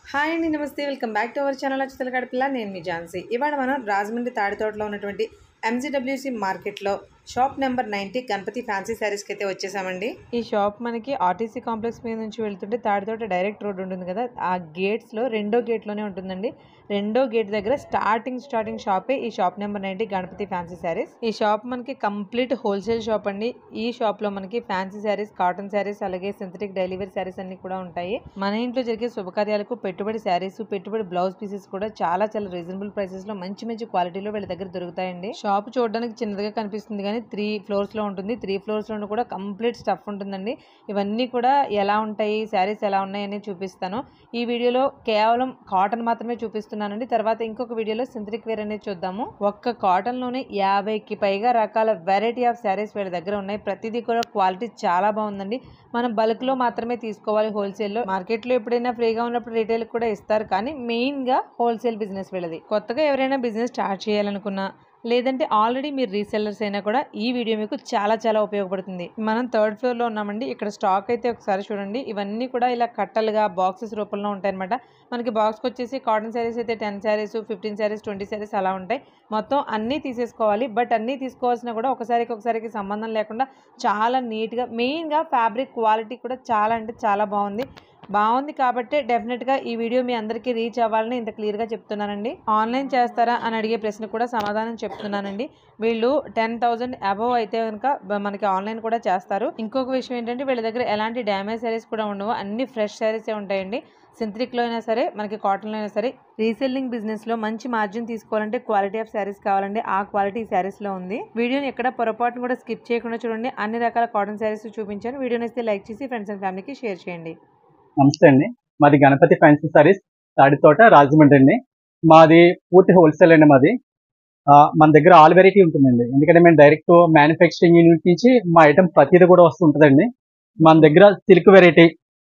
Hi అండి నమస్తే welcome back to our channel అచ్చుతల గడపిల్ల నేను మీ ఝాన్సీ ఇవాళ మనం రాజమండ్రి తాడితోటలో ఉన్నటువంటి ఎంజీడబ్ల్యూసి మార్కెట్లో shop number ninety Ganapathi fancy శారీస్కి అయితే వచ్చేసామండి ఈ షాప్ మనకి ఆర్టీసీ కాంప్లెక్స్ మీద నుంచి వెళ్తుంటే తాడితోట డైరెక్ట్ రోడ్ ఉంటుంది కదా ఆ గేట్స్లో రెండో గేట్లోనే ఉంటుందండి రెండో గేట్ దగ్గర స్టార్టింగ్ స్టార్టింగ్ షాపే ఈ shop number ninety Ganapathi fancy saris ఈ షాప్ మనకి కంప్లీట్ హోల్సేల్ షాప్ అండి ఈ షాప్ లో మనకి ఫ్యాన్సీ శారీస్ కాటన్ శారీస్ అలాగే సింథటిక్ డెలివరీ శారీస్ అన్ని కూడా ఉంటాయి మన ఇంట్లో జరిగే శుభకార్యాలకు పెట్టుబడి శారీస్ పెట్టుబడి బ్లౌజ్ పీసెస్ కూడా చాలా చాలా రీజనబుల్ ప్రైసెస్ లో మంచి మంచి క్వాలిటీలో వీళ్ళ దగ్గర దొరుకుతాయండి షాప్ చూడడానికి చిన్నదిగా కనిపిస్తుంది కానీ త్రీ ఫ్లోర్స్ లో ఉంటుంది త్రీ ఫ్లోర్స్ లో కూడా కంప్లీట్ స్టఫ్ ఉంటుందండి ఇవన్నీ కూడా ఎలా ఉంటాయి శారీస్ ఎలా ఉన్నాయని చూపిస్తాను ఈ వీడియోలో కేవలం కాటన్ మాత్రమే చూపిస్తున్నానండి తర్వాత ఇంకొక వీడియోలో సింథటిక్ వేర్ అనేది చూద్దాము ఒక్క కాటన్ లోనే యాభైకి పైగా రకాల వెరైటీ ఆఫ్ శారీస్ వీళ్ళ దగ్గర ఉన్నాయి ప్రతిదీ కూడా క్వాలిటీ చాలా బాగుందండి మనం బల్క్ లో మాత్రమే తీసుకోవాలి హోల్సేల్ లో మార్కెట్ లో ఎప్పుడైనా ఫ్రీగా ఉన్నప్పుడు రిటైల్ కూడా ఇస్తారు కానీ మెయిన్ గా హోల్సేల్ బిజినెస్ వీళ్ళది కొత్తగా ఎవరైనా బిజినెస్ స్టార్ట్ చేయాలనుకున్నా లేదంటే ఆల్రెడీ మీరు రీసెల్లర్స్ అయినా కూడా ఈ వీడియో మీకు చాలా చాలా ఉపయోగపడుతుంది మనం థర్డ్ ఫ్లోర్ లో ఉన్నామండి ఇక్కడ స్టాక్ అయితే ఒకసారి చూడండి ఇవన్నీ కూడా ఇలా కట్టలుగా బాక్సెస్ రూపంలో ఉంటాయన్నమాట మనకి బాక్స్కి వచ్చేసి కాటన్ శారీస్ అయితే ten saris fifteen saris twenty saris అలా ఉంటాయి మొత్తం అన్నీ తీసేసుకోవాలి బట్ అన్నీ తీసుకోవాల్సిన కూడా ఒకసారికి ఒకసారికి సంబంధం లేకుండా చాలా నీట్గా మెయిన్గా ఫ్యాబ్రిక్ క్వాలిటీ కూడా చాలా అంటే చాలా బాగుంది బాగుంది కాబట్టి డెఫినెట్గా ఈ వీడియో మీ అందరికీ రీచ్ అవ్వాలని ఇంత క్లియర్గా చెప్తున్నానండి ఆన్లైన్ చేస్తారా అని అడిగే ప్రశ్న కూడా సమాధానం చెప్తున్నానండి వీళ్ళు టెన్ థౌజండ్ అబవ్ అయితే కనుక బ- మనకి ఆన్లైన్ కూడా చేస్తారు ఇంకొక విషయం ఏంటంటే వీళ్ళ దగ్గర ఎలాంటి డ్యామేజ్ శారీస్ కూడా ఉండవు అన్ని ఫ్రెష్ శారీసే ఉంటాయండి సింథటిక్లో అయినా సరే మనకి కాటన్లో అయినా సరే రీసెల్లింగ్ బిజినెస్లో మంచి మార్జిన్ తీసుకోవాలంటే క్వాలిటీ ఆఫ్ శారీస్ కావాలండి ఆ క్వాలిటీ ఈ శారీస్లో ఉంది వీడియోని ఎక్కడ పొరపాటును కూడా స్కిప్ చేయకుండా చూడండి అన్ని రకాల కాటన్ శారీస్ చూపించాను వీడియోని అయితే లైక్ చేసి ఫ్రెండ్స్ అండ్ ఫ్యామిలీకి షేర్ చేయండి నమస్తే అండి మాది గణపతి ఫ్యాన్సీ సారీస్ తాడితోట రాజమండ్రి అండి మాది పూర్తి హోల్సేల్ అండి మాది ఆ, మన దగ్గర ఆల్ వెరైటీ ఉంటుందండి ఎందుకంటే మేము డైరెక్ట్ మ్యానుఫ్యాక్చరింగ్ యూనిట్ నుంచి మా ఐటమ్ ప్రతిది కూడా వస్తుంటుందండి మన దగ్గర సిల్క్ వెరైటీ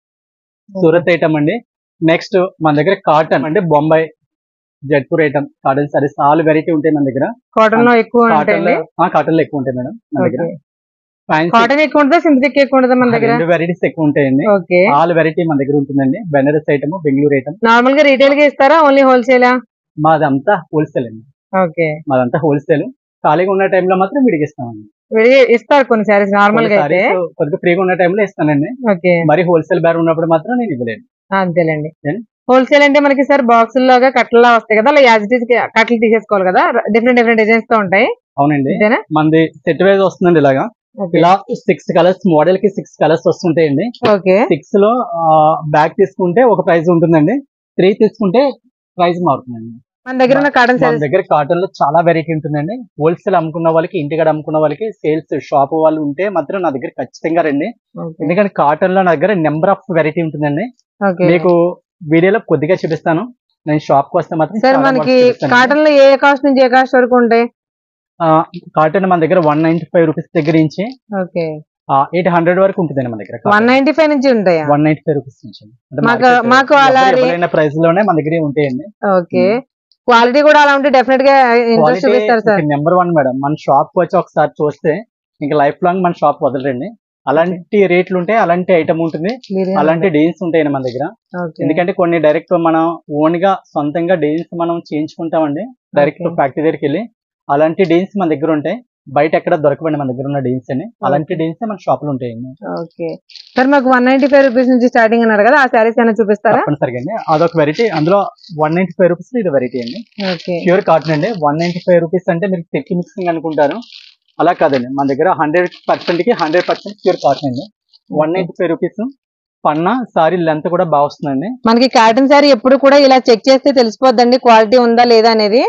సూరత్ ఐటమ్ అండి నెక్స్ట్ మన దగ్గర కాటన్ అంటే Bombay Jodhpur item cotton saris all variety ఉంటాయి మన దగ్గర కాటన్ లో ఎక్కువ కాటన్ ఉంటాయండి కాటన్ లో ఎక్కువ ఉంటాయి మేడం మన దగ్గర ఫ్యాన్సీ కాటన్ ఎక్కువ ఉంటుందా సింథటిక్ ఎక్కువ ఉంటుందా మన దగ్గర రెండు వెరైటీస్ ఎక్కువ ఉంటాయండి ఓకే ఆల్ వెరైటీ మన దగ్గర ఉంటుందండి Banaras item Bengaluru item normal గా రీటైల్ గా ఇస్తారా ఓన్లీ హోల్సేలా మాదంతా హోల్సేల్ అండి ఓకే మాదంతా హోల్సేల్ ఖాళీగా ఉన్న టైంలో మాత్రం విడిగి ఇస్తామండి విడిగా ఇస్తారు కొన్ని సారీస్ నార్మల్ గా కొన్ని అయితే sarees కొద్దిగా ఫ్రీగా ఉన్న టైంలో ఇస్తానండి ఓకే మరి హోల్సేల్ బేర్ ఉన్నప్పుడు మాత్రం నేను ఇవ్వలేను అంతేలేండి ఏం? హోల్సేల్ అంటే మనకి సార్ బాక్స్ లాగా కట్టలా వస్తాయి కదా అలా యాజ్ ఇట్ ఈస్ కట్టలు తీసేసుకోవాలి కదా డిఫరెంట్ డిఫరెంట్ డిజైన్స్ తో ఉంటాయి అవునండి అంతేనా మనది సెట్ వైజ్ వస్తుందండి ఇలాగా ఓకే ఇలా సిక్స్ కలర్స్ మోడల్ కి సిక్స్ కలర్స్ వస్తుంటాయండి ఓకే సిక్స్ లో బ్యాగ్ తీసుకుంటే ఒక ప్రైస్ ఉంటుందండి త్రీ తీసుకుంటే ప్రైస్ మారుతుందండి మన దగ్గర ఉన్న కాటన్ మన సారీస్ దగ్గర కాటన్ లో చాలా వెరైటీ ఉంటుందండి హోల్సేల్ అమ్ముకున్న వాళ్ళకి ఇంటికాడ అమ్ముకున్న వాళ్ళకి సేల్స్ షాప్ వాళ్ళు ఉంటే మాత్రం నా దగ్గర ఖచ్చితంగా రండి ఎందుకంటే కాటన్ లో నా దగ్గర నెంబర్ ఆఫ్ వెరైటీ ఉంటుందండి ఓకే మీకు వీడియోలో కొద్దిగా చూపిస్తాను నేను షాప్ కి వస్తే మాత్రం సార్ చాలా మనకి బాగా చూపిస్తాను. కాటన్ లో ఏ కాస్ట్ నుంచి ఏ కాస్ట్ వరకు ఉంటాయి ఆ, కాటన్ మన దగ్గర వన్ నైన్టీ ఫైవ్ రూపీస్ దగ్గర నుంచి ఓకే ఎయిట్ హండ్రెడ్ వరకు ఉంటుందండి మన దగ్గర వన్ నైన్టీ ఫైవ్ నుంచి ఉంటాయా వన్ నైన్టీ ఫైవ్ రూపీస్ నుంచి అంటే మాకు- market మాకు అలా ఎవరు రే- ఎవరైనా ప్రైస్ లోనే మన దగ్గర ఉంటాయండి ఓకే క్వాలిటీ కూడా అలా ఉంటే డెఫినెట్ గా ఇంట్రెస్ట్ చూపిస్తారు సార్ నెంబర్ వన్ మేడం మన షాప్ కి వచ్చి ఒకసారి చూస్తే ఇంకా లైఫ్ లాంగ్ మన షాప్ వదలరండి అలాంటి రేట్లు ఉంటాయి అలాంటి ఐటమ్ ఉంటుంది అలాంటి డిజైన్స్ ఉంటాయండి మన దగ్గర ఓకే ఎందుకంటే కొన్ని డైరెక్ట్ మనం ఓన్ గా సొంతంగా డిజైన్స్ మనం చేయించుకుంటామండి డైరెక్ట్ Okay. ఫ్యాక్టరీ దగ్గరికి వెళ్ళి అలాంటి డిజైన్స్ మన దగ్గర ఉంటాయి బయట ఎక్కడ దొరకవండి మన దగ్గర ఉన్న డిజైన్స్ అని అలాంటి డిజైన్స్ మన షాప్ లో ఉంటాయండి ఓకే సార్ మాకు వన్ నైన్టీ ఫైవ్ రూపీస్ నుంచి స్టార్టింగ్ అన్నారు కదా ఆ శారీస్ అయినా చూపిస్తారా తప్పనిసరిగా అండి అదొక వెరైటీ అందులో వన్ నైన్టీ ఫైవ్ రూపీస్ ఇది వెరైటీ అండి ఓకే ప్యూర్ కాటన్ అండి వన్ నైన్టీ ఫైవ్ రూపీస్ అంటే మీరు తెక్కి మిక్సింగ్ అనుకుంటారు అలా కాదండి మన దగ్గర హండ్రెడ్ పర్సెంట్ కి హండ్రెడ్ పర్సెంట్ ప్యూర్ కాటన్ అండి వన్ నైన్టీ ఫైవ్ రూపీస్ పన్నా సారీ లెంత్ కూడా బాగా వస్తుందండి మనకి కాటన్ శారీ ఎప్పుడు కూడా ఇలా చెక్ చేస్తే తెలిసిపోద్దండి క్వాలిటీ ఉందా లేదా అనేది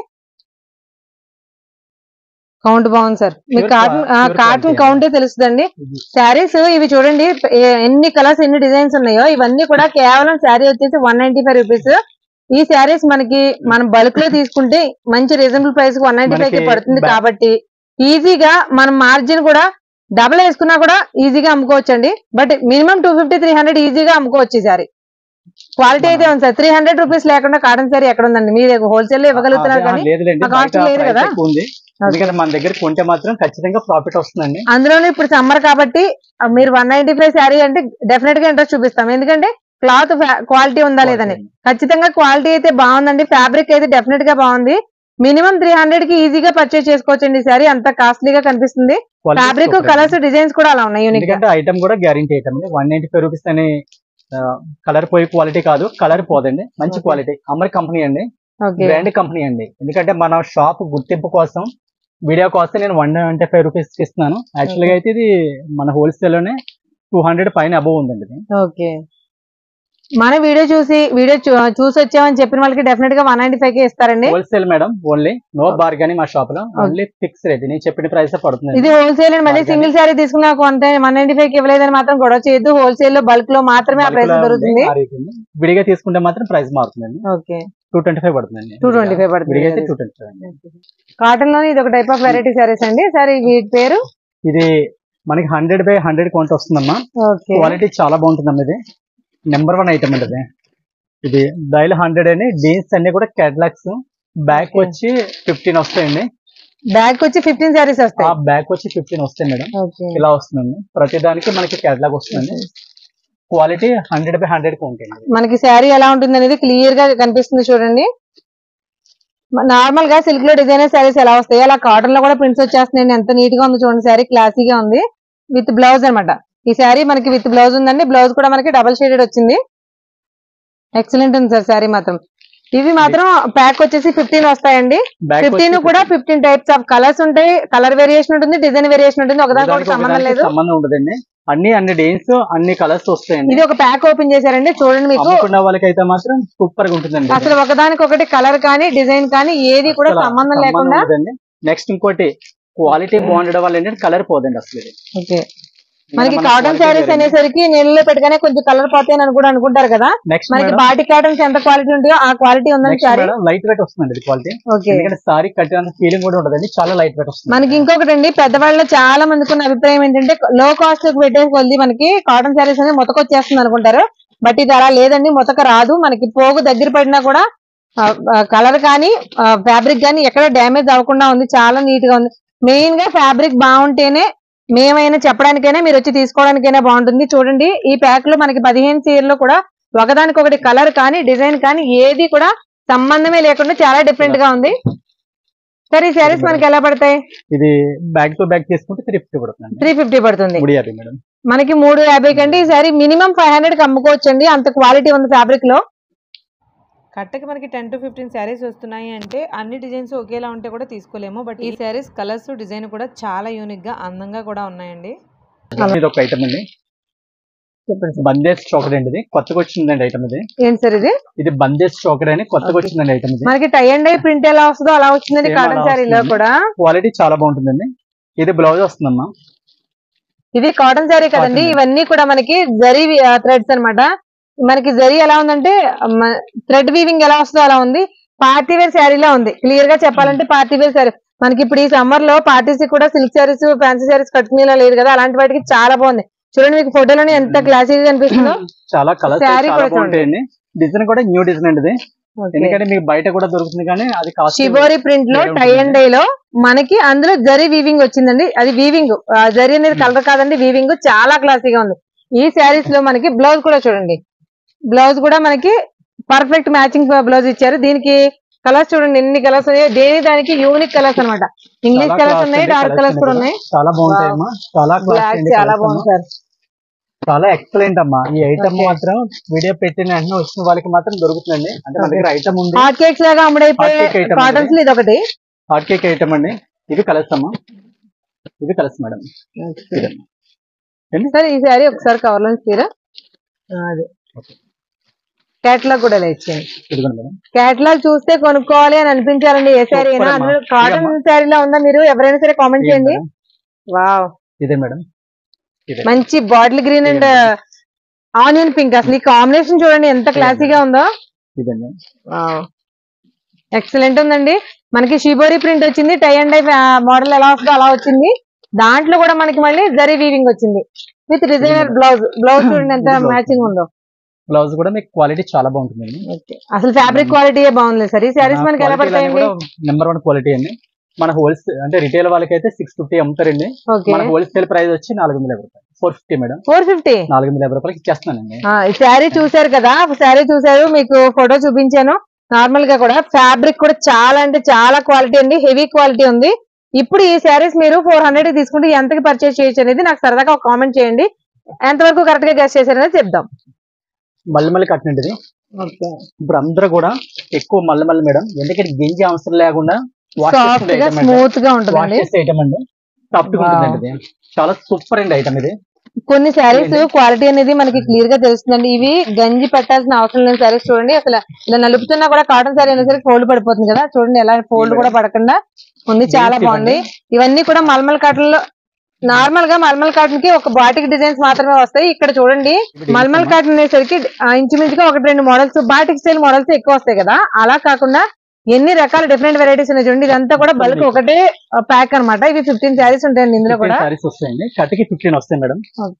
కౌంట్ బాగుంది సార్ మీకు Pure cotton qua- pure cotton quality కౌంటే తెలుస్తుందండి ఇది. శారీస్ ఇవి చూడండి ఏ- ఎన్ని కలర్స్ ఎన్ని డిజైన్స్ ఉన్నాయో ఇవన్నీ కూడా కేవలం శారీ వచ్చేసి వన్ నైన్టీ ఫైవ్ రూపీస్ ఈ శారీస్ మనకి మనం బల్క్ లో తీసుకుంటే మంచి reasonable price one ninety five కి మనకి పడుతుంది ba- కాబట్టి ఈజీగా మనం మార్జిన్ కూడా డబుల్ వేసుకున్నా కూడా ఈజీగా అమ్ముకోవచ్చు అండి but minimum two fifty three hundred ఈజీగా అమ్ముకోవచ్చు ఈ సారీ క్వాలిటీ అయితే ఉంది సార్ త్రీ హండ్రెడ్ రూపీస్ లేకుండా కాటన్ సారీ ఎక్కడ ఉందండి మీరు హోల్సేల్ లో ఇవ్వగలుగుతున్నారు ఆ, కానీ లేదులేండి ఆ cost బయట లేదు price కదా? ఎక్కువ ఉంది ఎందుకంటే మన దగ్గర కొంటే మాత్రం ఖచ్చితంగా ప్రాఫిట్ వస్తుందండి అందులోనే ఇప్పుడు సమ్మర్ కాబట్టి ఆ, మీరు వన్ నైన్టీ ఫైవ్ శారీ అంటే డెఫినెట్ గా ఇంట్రెస్ట్ చూపిస్తాం ఎందుకంటే క్లాత్ క్వాలిటీ ఉందా లేదని ఖచ్చితంగా క్వాలిటీ అయితే బాగుందండి ఫ్యాబ్రిక్ అయితే డెఫినెట్ గా బాగుంది మినిమం త్రీ హండ్రెడ్ కి ఈజీగా పర్చేస్ చేసుకోవచ్చండి ఈ సారీ అంత కాస్ట్లీగా కనిపిస్తుంది Quality ఫ్యాబ్రిక్ super కలర్స్ అండి. డిజైన్స్ కూడా అలా ఉన్నాయి యూనిక్ గా ఎందుకంటే ఐటమ్ కూడా గ్యారంటీ ఐటమ్ అండి వన్ నైన్టీ ఫైవ్ రూపీస్ అని కలర్ పోయే క్వాలిటీ కాదు కలర్ పోదండి మంచి Okay. క్వాలిటీ అమర్ కంపెనీ అండి ఓకే బ్రాండ్ కంపెనీ అండి ఎందుకంటే మన షాప్ గుర్తింపు కోసం వీడియో కోసం నేను వన్ నైన్టీ ఫైవ్ రూపీస్ ఇస్తున్నాను యాక్చువల్ గా అయితే ఇది మన హోల్సేల్ లోనే టూ హండ్రెడ్ పైన అబవ్ ఉందండి ఇది ఓకే మన వీడియో చూసి వీడియో చూసి వచ్చామని చెప్పిన వాళ్ళకి డెఫినెట్ గా వన్ నైన్టీ ఫైవ్ కి ఇస్తారండి wholesale madam only no bargaining మా షాప్ లో ఓన్లీ ఫిక్స్ రేట్ నేను చెప్పిన ప్రైస్ పడుతుంది ఇది హోల్సేల్ అండి మళ్ళీ Organic. సింగిల్ శారీ తీసుకున్నా కొంత వన్ నైన్టీ ఫైవ్ కి ఇవ్వలేదని మాత్రం గొడవ చేయొద్దు హోల్సేల్ లో బల్క్ లో మాత్రమే ఆ ప్రైస్ దొరుకుతుంది విడిగా తీసుకుంటే మాత్రం ప్రైస్ మారుతుందండి ఓకే టూ ట్వంటీ ఫైవ్ పడుతుందండి టూ ట్వంటీ ఫైవ్ పడుతుంది విడిగా అయితే టూ ట్వంటీ ఫైవ్ కాటన్ లోని ఇది ఒక టైప్ ఆఫ్ వెరైటీ సారీస్ అండి సార్ వీటి పేరు ఇది మనకి హండ్రెడ్ బై హండ్రెడ్ కౌంట్ వస్తుందమ్మా ఓకే క్వాలిటీ చాలా బాగుంటుందమ్మా ఇది నెంబర్ వన్ ఐటమ్ అండి ఇది ఇది డైల్ హండ్రెడ్ అని డీన్స్ అన్ని కూడా క్యాటలాగ్స్ బ్యాక్ Okay. వచ్చి ఫిఫ్టీన్ వస్తాయండి బ్యాగ్ వచ్చి ఫిఫ్టీన్ సారీస్ ఆ వస్తాయి బ్యాక్ వచ్చి ఫిఫ్టీన్ వస్తాయి మేడం ఓకే ఇలా వస్తుందండి ప్రతి దానికి మనకి క్యాటలాగ్ వస్తుందండి quality hundred by hundred count అండి మనకి శారీ ఎలా ఉంటుంది అనేది క్లియర్ గా కనిపిస్తుంది చూడండి నార్మల్ గా సిల్క్ లో డిజైనర్ శారీస్ ఎలా వస్తాయి అలా కాటన్ లో కూడా ప్రింట్స్ వచ్చేస్తున్నాయండి ఎంత నీట్ గా ఉంది చూడండి శారీ క్లాసీగా ఉంది విత్ బ్లౌజ్ అన్నమాట ఈ శారీ మనకి విత్ బ్లౌజ్ ఉందండి బ్లౌజ్ కూడా మనకి డబల్ షేడెడ్ వచ్చింది ఎక్సలెంట్ ఉంది సార్ శారీ మాత్రం ఇవి మాత్రం ప్యాక్ వచ్చేసి ఫిఫ్టీన్ వస్తాయండి బ్యాక్ ఫిఫ్టీన్ కూడా ఫిఫ్టీన్ టైప్స్ ఆఫ్ కలర్స్ ఉంటాయి కలర్ వేరియేషన్ ఉంటుంది డిజైన్ వేరియేషన్ ఉంటుంది ఒకదానికి ఒకటి సంబంధం లేదు సంబంధం ఉండదండి అన్ని అన్ని డేన్స్ అన్ని కలర్స్ వస్తాయండి ఇది ఒక ప్యాక్ ఓపెన్ చేశారండి చూడండి మీకు అమ్ముకున్న వాళ్ళకి అయితే మాత్రం సూపర్ గా ఉంటుందండి అసలు ఒకదానికి ఒకటి కలర్ కానీ డిజైన్ కానీ ఏది కూడా సంబంధం లేకుండా నెక్స్ట్ ఇంకోటి క్వాలిటీ బాగుండడం వల్ల ఏంటంటే కలర్ పోదండి అసలు ఇది. ఓకే మనకి మన కాటన్ quality శారీస్ వేరే. అనేసరికి నీళ్ళలో పెట్టగానే కొంచెం కలర్ పోతాయని అని కూడా అనుకుంటారు కదా నెక్స్ట్ మనకి మేడం బాటి కాటన్స్ ఎంత క్వాలిటీ ఉంటాయో ఆ క్వాలిటీ ఉందని next sari madam light weight వస్తుందండి ఇది క్వాలిటీ ఓకే ఎందుకంటే సారీ కట్టినంత ఫీలింగ్ కూడా ఉండదండి చాలా లైట్ వెయిట్ వస్తుంది మనకి ఇంకొకటి అండి పెద్దవాళ్ళలో చాలా మందికి ఉన్న అభిప్రాయం ఏంటంటే లో కాస్ట్ కి పెట్టే కొద్ది మనకి కాటన్ శారీస్ అనేది మొతకొచ్చేస్తుంది అనుకుంటారు బట్ ఇది అలా లేదండి మొతక రాదు మనకి పోగు దగ్గర పడినా కూడా కలర్ కానీ ఫ్యాబ్రిక్ కానీ ఎక్కడ డ్యామేజ్ అవ్వకుండా ఉంది చాలా నీట్ గా ఉంది మెయిన్ గా ఫ్యాబ్రిక్ బాగుంటేనే మేమైనా చెప్పడానికైనా మీరు వచ్చి తీసుకోవడానికైనా బాగుంటుంది చూడండి ఈ ప్యాక్ లో మనకి పదిహేను చీరలు కూడా ఒకదానికొకటి కలర్ కానీ డిజైన్ కానీ ఏది కూడా సంబంధమే లేకుండా చాలా డిఫరెంట్ గా ఉంది సరే ఈ శారీస్ మనకి ఎలా పడతాయి ఇది బ్యాగ్ టు బ్యాగ్ తీసుకుంటే త్రీ ఫిఫ్టీ పడుతుంది త్రీ ఫిఫ్టీ పడుతుంది మూడు యాభై మేడం మనకి మూడు యాభై కంటే ఈ సారీ మినిమం ఫైవ్ హండ్రెడ్ కి అమ్ముకోవచ్చు అండి అంత క్వాలిటీ ఉంది ఫ్యాబ్రిక్ లో కట్టకి మనకి టెన్ టు ఫిఫ్టీన్ శారీస్ వస్తున్నాయి అంటే అన్ని డిజైన్స్ ఒకేలా ఉంటే కూడా తీసుకోలేము బట్ ఈ శారీస్ కలర్స్ డిజైన్ కూడా చాలా యూనిక్ గా అందంగా కూడా ఉన్నాయండి ఇది ఒక ఐటమ్ అండి చెప్పండి బందేజ్ చోకడ్ అండి ఇది కొత్తగా వచ్చిందండి ఐటమ్ ఇది ఏంటి సార్ ఇది ఇది బందేజ్ చోకడ్ అని కొత్తగా Okay. వచ్చిందండి ఐటమ్ ఇది మనకి టై అండ్ డై ప్రింట్ ఎలా వస్తుందో అలా వచ్చిందండి Same కాటన్ అలా శారీలో వస్తుంది. కూడా క్వాలిటీ చాలా బాగుంటుందండి ఇది బ్లౌజ్ వస్తుందమ్మా ఇది కాటన్ శారీ కదండి Cotton. ఇవన్నీ కూడా మనకి జరీ థ్రెడ్స్ అన్నమాట మనకి జరీ ఎలా ఉందంటే థ్రెడ్ వీవింగ్ ఎలా వస్తుందో అలా ఉంది పార్టీ వేర్ శారీలా ఉంది క్లియర్ గా చెప్పాలంటే పార్టీ వేర్ శారీ మనకి ఇప్పుడు ఈ సమ్మర్ లో పార్టీస్ కూడా సిల్క్ శారీస్ ఫ్యాన్సీ శారీస్ కట్టుకునేలా లేదు కదా అలాంటి వాటికి చాలా బాగుంది చూడండి మీకు ఫోటోలోనే ఎంత క్లాసీగా కనిపిస్తుందో చాలా కలర్స్ Saree చాలా కూడా చూడండి. బాగుంటాయండి డిజైన్ కూడా న్యూ డిజైన్ అండి ఇది ఎందుకంటే మీకు బయట కూడా దొరుకుతుంది కానీ అది కాస్ట్ షిబోరి ప్రింట్ లో వేరే టై అండ్ ఉంటుంది. డై లో మనకి అందులో జరీ వీవింగ్ వచ్చిందండి అది వీవింగ్ జరీ అనేది కలర్ కాదండి వీవింగ్ చాలా క్లాసీగా ఉంది ఈ శారీస్ లో మనకి బ్లౌజ్ కూడా చూడండి బ్లౌజ్ కూడా మనకి పర్ఫెక్ట్ మ్యాచింగ్ బ్లౌజ్ ఇచ్చారు దీనికి కలర్స్ చూడండి ఎన్ని కలర్స్ ఉన్నాయో దేని దానికి యూనిక్ కలర్స్ అన్నమాట ఇంగ్లీష్ చాలా కలర్స్ class ఉన్నాయి అండి, డార్క్ colours కలర్స్ కూడా అన్ని ఉన్నాయి చాలా బాగుంటాయమ్మా చాలా class బ్లాక్ అండి చాలా colours బాగుంది అమ్మా. సార్ చాలా ఎక్సలెంట్ అమ్మా ఈ ఐటమ్ Okay. మాత్రం వీడియో పెట్టిన వెంటనే వచ్చిన వాళ్ళకి మాత్రం దొరుకుతుందండి అంటే మన దగ్గర ఐటమ్ ఉంది హాట్ కేక్స్ లాగా అమ్ముడైపోయే Hot cake item కాటన్స్ ఇది ఒకటి హాట్ కేక్ ఐటమ్ అండి ఇవి కలర్స్ అమ్మా ఇవి కలర్స్ మేడం సార్ ఈ శారీ ఒకసారి కవర్ లో తీరా అదే Okay. కేటలాగ్ కూడా ఇలా ఇచ్చేయండి ఇదిగోండి మేడం కేటలాగ్ చూస్తే కొనుక్కోవాలి అని అనిపించాలండి ఏ శారీ అయినా Super అమ్మా. అందులో కాటన్ ఇదమ్మా. శారీలో ఉందా మీరు ఎవరైనా సరే కామెంట్ ఇదే చేయండి మేడం. వావ్ ఇదే మేడం ఇదే మంచి బాటిల్ గ్రీన్ అండ్ ఇదే ఆనియన్ పింక్ అసలు ఈ కాంబినేషన్ చూడండి ఎంత ఇదే క్లాసీగా ఉందో ఇదండి ఎక్సలెంట్ ఉందండి మనకి షిబోరి ప్రింట్ వచ్చింది టై అండ్ డై మోడల్ ఎలా వస్తుందో అలా వచ్చింది దాంట్లో కూడా మనకి మళ్ళీ జరీ వీవింగ్ వచ్చింది విత్ డిజైనర్ బ్లౌజ్ బ్లౌజ్ చూడండి ఎంత ఇది blouse. మ్యాచింగ్ ఉందో బ్లౌజ్ కూడా మీకు క్వాలిటీ చాలా బాగుంటుందండి అసలు ఫ్యాబ్రిక్ క్వాలిటీ బాగుంది సార్ ఈ శారీస్ మనకి ఎలా పడతాయండి నెంబర్ వన్ క్వాలిటీ అండి మన హోల్సేల్ అంటే రిటైల్ వాళ్ళకైతే సిక్స్ ఫిఫ్టీ అమ్ముతారండి ఓకే మన హోల్సేల్ ప్రైస్ వచ్చి నాలుగు వందల యాభై రూపాయలు four fifty madam four fifty నాలుగు వందల యాభై రూపాయలకి ఇచ్చేస్తున్నానండి ఈ శారీ చూసారు కదా శారీ చూసారు మీకు ఫోటో చూపించాను నార్మల్ గా కూడా ఫ్యాబ్రిక్ కూడా చాలా అంటే చాలా క్వాలిటీ అండి హెవీ క్వాలిటీ ఉంది ఇప్పుడు ఈ శారీస్ మీరు ఫోర్ హండ్రెడ్ తీసుకుంటే ఎంతకి పర్చేస్ చేయొచ్చు అనేది నాకు సరదాగా ఒక కామెంట్ చేయండి ఎంతవరకు కరెక్ట్ గా గెస్ట్ చేశారనేది చెప్దాం మళ్ళీ మళ్ళీ కట్టినది ఇప్పుడు అందరూ కూడా ఎక్కువ మళ్ళీ మళ్ళీ మేడం ఎందుకంటే గింజ అవసరం లేకుండా వాష్ సాఫ్ట్ గా స్మూత్ గా వాష్ ఉంటుందండి చేసే ఐటమ్ అండి సాఫ్ట్ గా Wow. ఉంటుందండి ఇది చాలా సూపర్ అండి ఐటమ్ ఇది కొన్ని శారీస్ క్వాలిటీ అనేది మనకి క్లియర్ గా తెలుస్తుందండి ఇవి గంజి పెట్టాల్సిన అవసరం లేని శారీస్ చూడండి అసలు ఇలా నలుపుతున్నా కూడా కాటన్ శారీ అనేసరికి ఫోల్డ్ పడిపోతుంది కదా చూడండి ఎలా ఫోల్డ్ కూడా పడకుండా ఉంది చాలా Deep బాగుంది ఇవ్వండి. ఇవన్నీ కూడా మల్మల్ కాటన్ లో నార్మల్ గా మల్మల్ కాటన్ కి ఒక బాటిక్ డిజైన్స్ మాత్రమే వస్తాయి ఇక్కడ చూడండి మల్మల్ కాటన్ అనేసరికి ఆ, ఇంచుమించుగా ఒకటి రెండు మోడల్స్ బాటిక్ స్టైల్ మోడల్స్ ఎక్కువ వస్తాయి కదా అలా కాకుండా ఎన్ని రకాల డిఫరెంట్ వెరైటీస్ ఉన్నాయి చూడండి ఇదంతా కూడా బల్క్ ఒకటే ప్యాక్ అన్నమాట ఇవి ఫిఫ్టీన్ శారీస్ ఉంటాయండి ఇందులో కూడా సారీస్ వస్తాయండి కట్టికి ఫిఫ్టీన్ వస్తాయి మేడం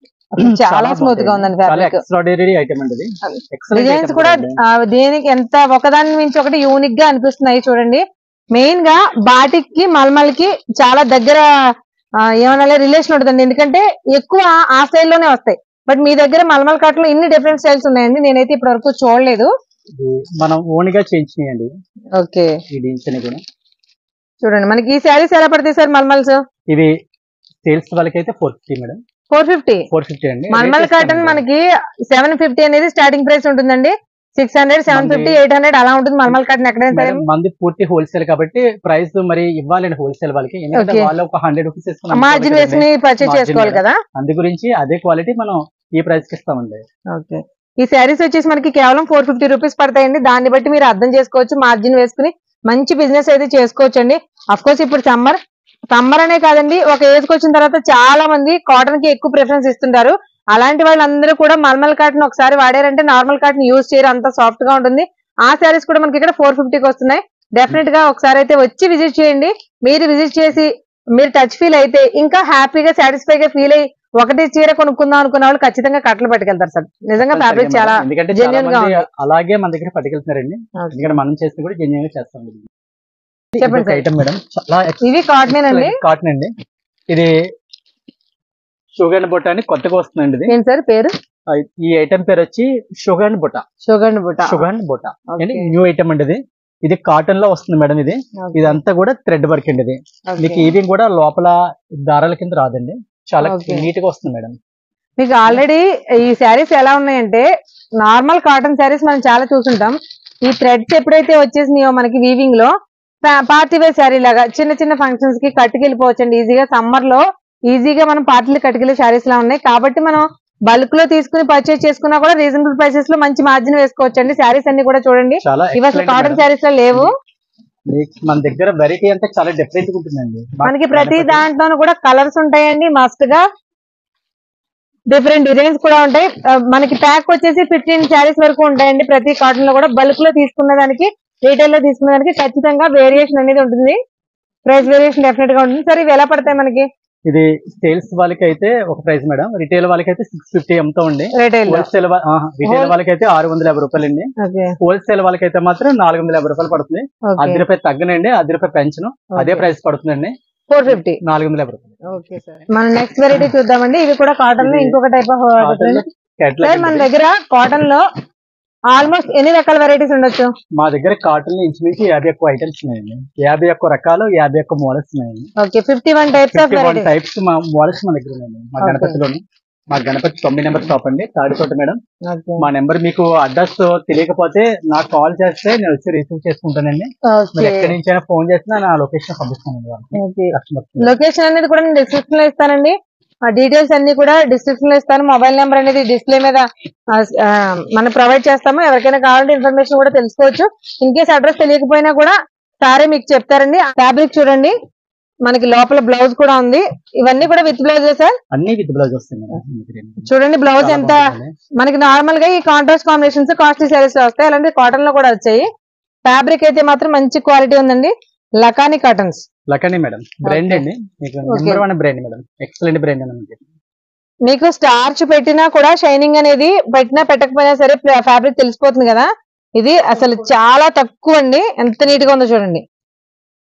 చాలా స్మూత్ గా ఉందండి చాలా ఫ్యాబ్రిక్ ఎక్స్ట్రాడినరీ ఐటమ్ అండి ఇది Excellent డిజైన్స్ item కూడా అండి. ఆ, దేనికి ఎంత ఒకదాని మించి ఒకటి యూనిక్ గా అనిపిస్తున్నాయి చూడండి మెయిన్ గా బాటిక్ కి మల్మల్ కి చాలా దగ్గర ఆ, ఏమన్నా రిలేషన్ ఉంటుందండి ఎందుకంటే ఎక్కువ ఆ స్టైల్ లోనే వస్తాయి బట్ మీ దగ్గర మల్మల్ కట్ లో ఇన్ని డిఫరెంట్ స్టైల్స్ ఉన్నాయండి నేనైతే ఇప్పటి వరకు చూడలేదు ఇది మనం ఓన్ గా చేయించినాయండి ఓకే ఈ డీల్స్ అని కూడా చూడండి మనకి ఈ శారీస్ ఎలా పడతాయి సార్ మల్మల్స్ ఇవి సేల్స్ వాళ్ళకైతే four fifty madam four fifty four fifty అండి మల్మల్ Latest కాటన్ అండి. మనకి సెవెన్ ఫిఫ్టీ అనేది స్టార్టింగ్ ప్రైస్ ఉంటుందండి సిక్స్ హండ్రెడ్ సెవెన్ మనది- ఫిఫ్టీ ఎయిట్ హండ్రెడ్ అలా ఉంటుంది మల్మల్ కాటన్ ఎక్కడైనా సరే మేడం మంది పూర్తి హోల్సేల్ కాబట్టి ప్రైస్ మరి ఇవ్వాలండి హోల్సేల్ వాళ్ళకి ఎందుకంటే Okay. వాళ్ళు ఒక హండ్రెడ్ రూపీస్ తీసుకుని మార్జిన్ అమ్ముకోవాలి వేసుకుని కదండి. పర్చేస్ Margin చేసుకోవాలి మీద. కదా అందు గురించి అదే క్వాలిటీ మనం ఈ ప్రైస్ కి ఇస్తామండి ఓకే ఈ శారీస్ వచ్చేసి మనకి కేవలం ఫోర్ ఫిఫ్టీ రూపీస్ పడతాయండి దాన్ని బట్టి మీరు అర్థం చేసుకోవచ్చు మార్జిన్ వేసుకుని మంచి బిజినెస్ అయితే చేసుకోవచ్చు అండి అఫ్ కోర్స్ ఇప్పుడు సమ్మర్ సమ్మర్ అనే కాదండి ఒక ఏజ్ కి వచ్చిన తర్వాత చాలా మంది కాటన్ కి ఎక్కువ ప్రిఫరెన్స్ ఇస్తుంటారు అలాంటి వాళ్ళందరూ కూడా మల్మల్ కాటన్ ఒకసారి వాడారంటే నార్మల్ కాటన్ యూజ్ చేయరు అంత సాఫ్ట్ గా ఉంటుంది ఆ శారీస్ కూడా మనకి ఇక్కడ ఫోర్ ఫిఫ్టీకి వస్తున్నాయి డెఫినెట్ గా ఒకసారి అయితే వచ్చి విజిట్ చేయండి మీరు విజిట్ చేసి మీరు టచ్ ఫీల్ అయితే ఇంకా హ్యాపీగా సాటిస్ఫై గా ఫీల్ అయ్యి ఒకటి చీర కొనుక్కుందాం అనుకున్న వాళ్ళు ఖచ్చితంగా కట్టలు పట్టుకెళ్తారు సార్ నిజంగా ఫ్యాబ్రిక్ చాలా ఎందుకంటే చాలా genuine గా మంది ఉంది. అలాగే మన దగ్గర పట్టుకెళ్తున్నారండి ఎందుకంటే మనం చేస్తే కూడా జెన్యున్ గా చేస్తాం చెప్పండి సార్. ఐటమ్ మేడం చాలా ఇవి కాటన్ అండి కాటన్ అండి ఇది షుగర్ బుట్ట అని కొత్తగా వస్తుందండి ఇది ఏంటి సార్ పేరు ఆ, ఈ ఐటమ్ పేరు వచ్చి షుగర్ బుట్ట షుగర్ బుట్ట షుగర్ బుట్ట Okay. న్యూ ఐటమ్ అండి ఇది ఇది కాటన్ లో వస్తుంది మేడం ఇది Okay. ఇదంతా కూడా థ్రెడ్ వర్క్ అండి ఇది Okay. మీకు ఇది కూడా లోపల దారాల కింద రాదండి చాలా Okay. నీట్ గా వస్తుంది మేడం మీకు ఆల్రెడీ ఈ శారీస్ ఎలా ఉన్నాయంటే నార్మల్ కాటన్ శారీస్ మనం చాలా చూసుంటాం ఈ థ్రెడ్స్ ఎప్పుడైతే వచ్చేసినాయో మనకి వీవింగ్ లో పార్టీ వేర్ శారీ లాగా చిన్న చిన్న ఫంక్షన్స్ కి కట్టుకెళ్ళిపోవచ్చండి ఈజీగా సమ్మర్ లో ఈజీగా మనం పార్టీలు కట్టుకెళ్ళే శారీస్ లా ఉన్నాయి కాబట్టి మనం బల్క్ లో తీసుకుని పర్చేస్ చేసుకున్నా కూడా రీజనబుల్ ప్రైసెస్ లో మంచి మార్జిన్ వేసుకోవచ్చండి శారీస్ అన్ని కూడా చూడండి చాలా ఇవి అసలు excellent కాటన్ మేడం. శారీస్ లో లేవు మీకు మన దగ్గర వెరైటీ అంతా చాలా డిఫరెంట్ గా ఉంటుందండి మనకి ప్రతి దాంట్లోనూ కూడా కలర్స్ ఉంటాయండి మస్ట్ గా డిఫరెంట్ డిజైన్స్ కూడా ఉంటాయి ఆ, మనకి ప్యాక్ వచ్చేసి ఫిఫ్టీన్ శారీస్ వరకు ఉంటాయండి ప్రతి కాటన్ లో కూడా బల్క్ లో తీసుకున్న దానికి రీటైల్ లో తీసుకున్న దానికి ఖచ్చితంగా వేరియేషన్ అనేది ఉంటుంది ప్రైస్ వేరియేషన్ డెఫినెట్ గా ఉంటుంది సరే ఇవి ఎలా పడతాయి మనకి ఇది సేల్స్ వాళ్ళకి అయితే ఒక ప్రైస్ మేడం రిటైల్ వాళ్ళకి అయితే సిక్స్ ఫిఫ్టీ అమ్ముతామండి రీటైల్ లో హోల్సేల్ రిటైల్ Whole- వాళ్ళకి అయితే ఆరు వందల యాభై రూపాయలు అండి ఓకే హోల్సేల్ వాళ్ళకి అయితే మాత్రం నాలుగు వందల యాభై రూపాయలు పడుతుంది అర్ధ రూపాయి తగ్గనండి అర్ధ రూపాయి పెంచను అదే ప్రైస్ పడుతుందండి ఫోర్ ఫిఫ్టీ నాలుగు వందల యాభై రూపాయలు ఓకే సార్ మనం నెక్స్ట్ వెరైటీ చూద్దామండి ఇవి కూడా కాటన్ లో ఇది ఇంకొక టైప్ ఆఫ్ Cotton లో catalog సార్ మన అండి. దగ్గర కాటన్ లో ఆల్మోస్ట్ ఎన్ని రకాల వెరైటీస్ ఉండొచ్చు మా దగ్గర కాటన్ లో ఇంచుమించు యాభై ఎక్కువ ఐటమ్స్ ఉన్నాయండి యాభై ఒక్క రకాలు యాభై ఒక్క మోడల్స్ ఉన్నాయండి okay fifty one types of fifty one varieties types మా మోడల్స్ మా దగ్గర ఉన్నాయండి మా Okay. గణపతిలోని మా గణపతి తొమ్మిది నెంబర్ షాప్ అండి తాడితోట మేడం ఓకే మా నెంబర్ మీకు అడ్రస్ తెలియకపోతే నాకు కాల్ చేస్తే నేను వచ్చి రిసీవ్ చేసుకుంటానండి మీరు ఓకే ఎక్కడి నుంచి అయినా ఫోన్ చేసినా నా లొకేషన్ పంపిస్తానండి వాళ్ళకి ఓకే కస్టమర్ లొకేషన్ అనేది కూడా నేను డిస్క్రిప్షన్ లో ఇస్తానండి ఆ డీటెయిల్స్ అన్ని కూడా డిస్క్రిప్షన్ లో ఇస్తాను మొబైల్ నెంబర్ అనేది డిస్ప్లే మీద ఆ, ఆ, మనం ప్రొవైడ్ చేస్తాము ఎవరికైనా కావాలంటే ఇన్ఫర్మేషన్ కూడా తెలుసుకోవచ్చు ఇన్ కేస్ అడ్రస్ తెలియకపోయినా కూడా సారే మీకు చెప్తారండి ఫ్యాబ్రిక్ చూడండి మనకి లోపల బ్లౌజ్ కూడా ఉంది ఇవన్నీ కూడా విత్ బ్లౌజ్ సార్ అన్ని విత్ బ్లౌజ్ వస్తాయి మేడం మీ దగ్గర. చూడండి బ్లౌజ్ చాలా ఎంత బాగుంటుంది. మనకి నార్మల్ గా ఈ కాంట్రాస్ట్ కాంబినేషన్స్ కాస్ట్లీ సారీస్ లో వస్తాయి అలాంటి కాటన్ లో కూడా వచ్చాయి ఫ్యాబ్రిక్ అయితే మాత్రం మంచి క్వాలిటీ ఉందండి లకానీ కాటన్స్ లకనీ మేడం బ్రాండ్ Okay. అండి మీకు Okay. Number one brand madam excellent brand అండి మీకు స్టార్చ్ పెట్టినా కూడా షైనింగ్ అనేది పెట్టినా పెట్టకపోయినా సరే ఫ్యాబ్రిక్ తెలిసిపోతుంది కదా ఇది అసలు చాలా తక్కువ అండి ఎంత నీట్ గా ఉందో చూడండి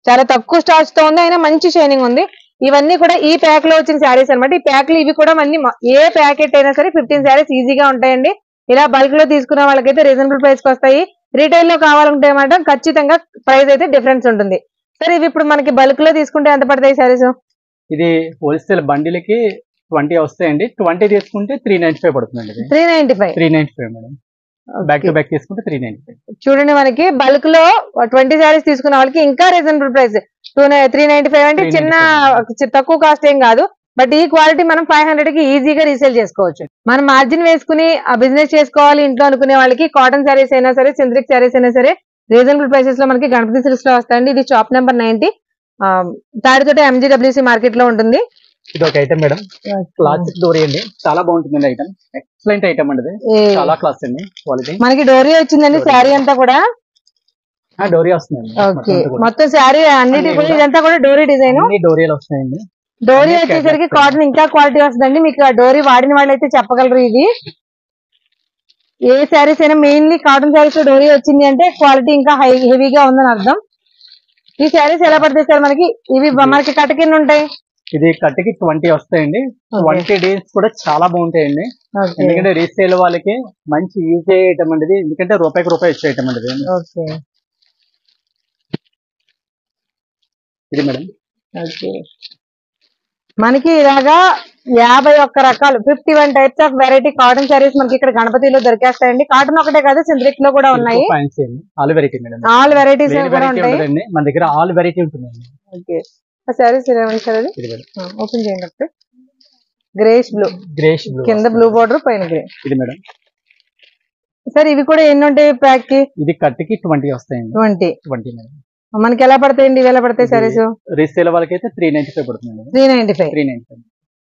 చాలా తక్కువ స్టార్చ్ తో ఉంది అయినా మంచి షైనింగ్ ఉంది ఇవన్నీ కూడా ఈ ప్యాక్ లో వచ్చిన శారీస్ అన్నమాట ఈ ప్యాక్ లో ఇవి కూడా మళ్ళీ మ- ఏ ప్యాకెట్ అయినా సరే ఫిఫ్టీన్ శారీస్ ఈజీగా ఉంటాయండి ఇలా బల్క్ లో తీసుకున్న వాళ్ళకైతే రీజనబుల్ ప్రైస్ కి వస్తాయి రీటైల్ లో కావాలంటే మాత్రం ఖచ్చితంగా ప్రైస్ అయితే డిఫరెన్స్ ఉంటుంది సరే ఇవి ఇప్పుడు మనకి బల్క్ లో తీసుకుంటే ఎంత పడతాయి శారీస్ ఇది హోల్సేల్ బండిలకి ట్వంటీ వస్తాయండి ట్వంటీ తీసుకుంటే త్రీ నైన్టీ ఫైవ్ పడుతుందండి ఇది three ninety five three ninety five madam back to back తీసుకుంటే త్రీ నైన్టీ ఫైవ్ చూడండి మనకి బల్క్ లో ట్వంటీ శారీస్ తీసుకున్న వాళ్ళకి ఇంకా reasonable price two three ninety five అంటే చిన్న చి- తక్కువ కాస్ట్ ఏం కాదు బట్ ఈ క్వాలిటీ మనం ఫైవ్ హండ్రెడ్ కి ఈజీగా రీసేల్ చేసుకోవచ్చు మనం మార్జిన్ వేసుకుని ఆ బిజినెస్ చేసుకోవాలి ఇంట్లో అనుకునే వాళ్ళకి కాటన్ శారీస్ అయినా సరే సింథటిక్ శారీస్ అయినా సరే రీజనబుల్ ప్రైసెస్ లో మనకి గణపతి సిల్క్స్ లో వస్తాయండి ఇది shop number ninety Tadithota MGWC market లో ఉంటుంది ఇది ఒక ఐటమ్ మేడం క్లాసిక్ డోరీ అండి చాలా బాగుంటుందండి ఐటమ్ ఎక్సలెంట్ ఐటమ్ అండి ఇది ఏ- చాలా క్లాస్ అండి క్వాలిటీ మనకి డోరీ వచ్చిందండి డోరీ. శారీ అంతా కూడా డోరీ వస్తుందండి ఓకే మొత్తం అంతా కూడా. మొత్తం శారీ అన్నిటి అన్నీ కూడా కూడా. ఇదంతా కూడా డోరీ డిజైన్ అన్ని డోరీలు వస్తాయండి డోరీ అన్నీ వచ్చేసరికి catalog కాటన్ ఇంకా క్వాలిటీ వస్తుందండి మీకు ఆ డోరీ వాడిన వాళ్ళైతే చెప్పగలరు ఇది ఏ శారీస్ అయినా మెయిన్లీ కాటన్ శారీస్ లో డోరీ వచ్చింది అంటే క్వాలిటీ ఇంకా హై హెవీగా ఉందని అర్థం ఈ శారీస్ ఎలా పడతాయి సార్ మనకి ఇవి బ- మనకి కట్ట కింద ఉంటాయి ఇది కట్టుకి ట్వంటీ వస్తాయండి ట్వంటీ డేస్ కూడా చాలా బాగుంటాయండి ఓకే ఎందుకంటే రీసేల్ వాళ్ళకి మంచి యూజ్ అయ్యే ఐటమ్ అండి ఇది ఎందుకంటే రూపాయికి రూపాయి ఇచ్చే ఐటమ్ అండి ఇది. ఓకే ఇది మేడం ఓకే మనకి ఇలాగా యాభై ఒక్క రకాలు fifty one types of variety cotton sarees మనకి ఇక్కడ గణపతిలో దొరికేస్తాయండి కాటన్ ఒకటే కాదు సింథటిక్ లో కూడా ఉన్నాయి ఫ్యాన్సీ అండి all variety madam all varieties వేరే కూడా వెరైటీ ఉంటాయి ఉంటుందండి మన దగ్గర ఆల్ వెరైటీ ఉంటుందండి ఓకే ఆ శారీస్ ఎలా ఉంది సార్ అది ఇది మేడం ఓపెన్ చేయండి ఒకటి గ్రేష్ బ్లూ గ్రేష్ బ్లూ కింద బ్లూ బార్డర్ పైన గ్రే ఇది మేడం సార్ ఇవి కూడా ఎన్ని ఉంటాయి ప్యాక్ కి ఇది కట్టుకి ట్వంటీ వస్తాయండి ట్వంటీ ట్వంటీ మేడం మనకి ఎలా పడతాయండి ఇవి ఎలా పడతాయి సారీస్ రీసేల్ వాళ్ళకి అయితే త్రీ నైన్టీ ఫైవ్ పడుతుందండి three ninety five three ninety five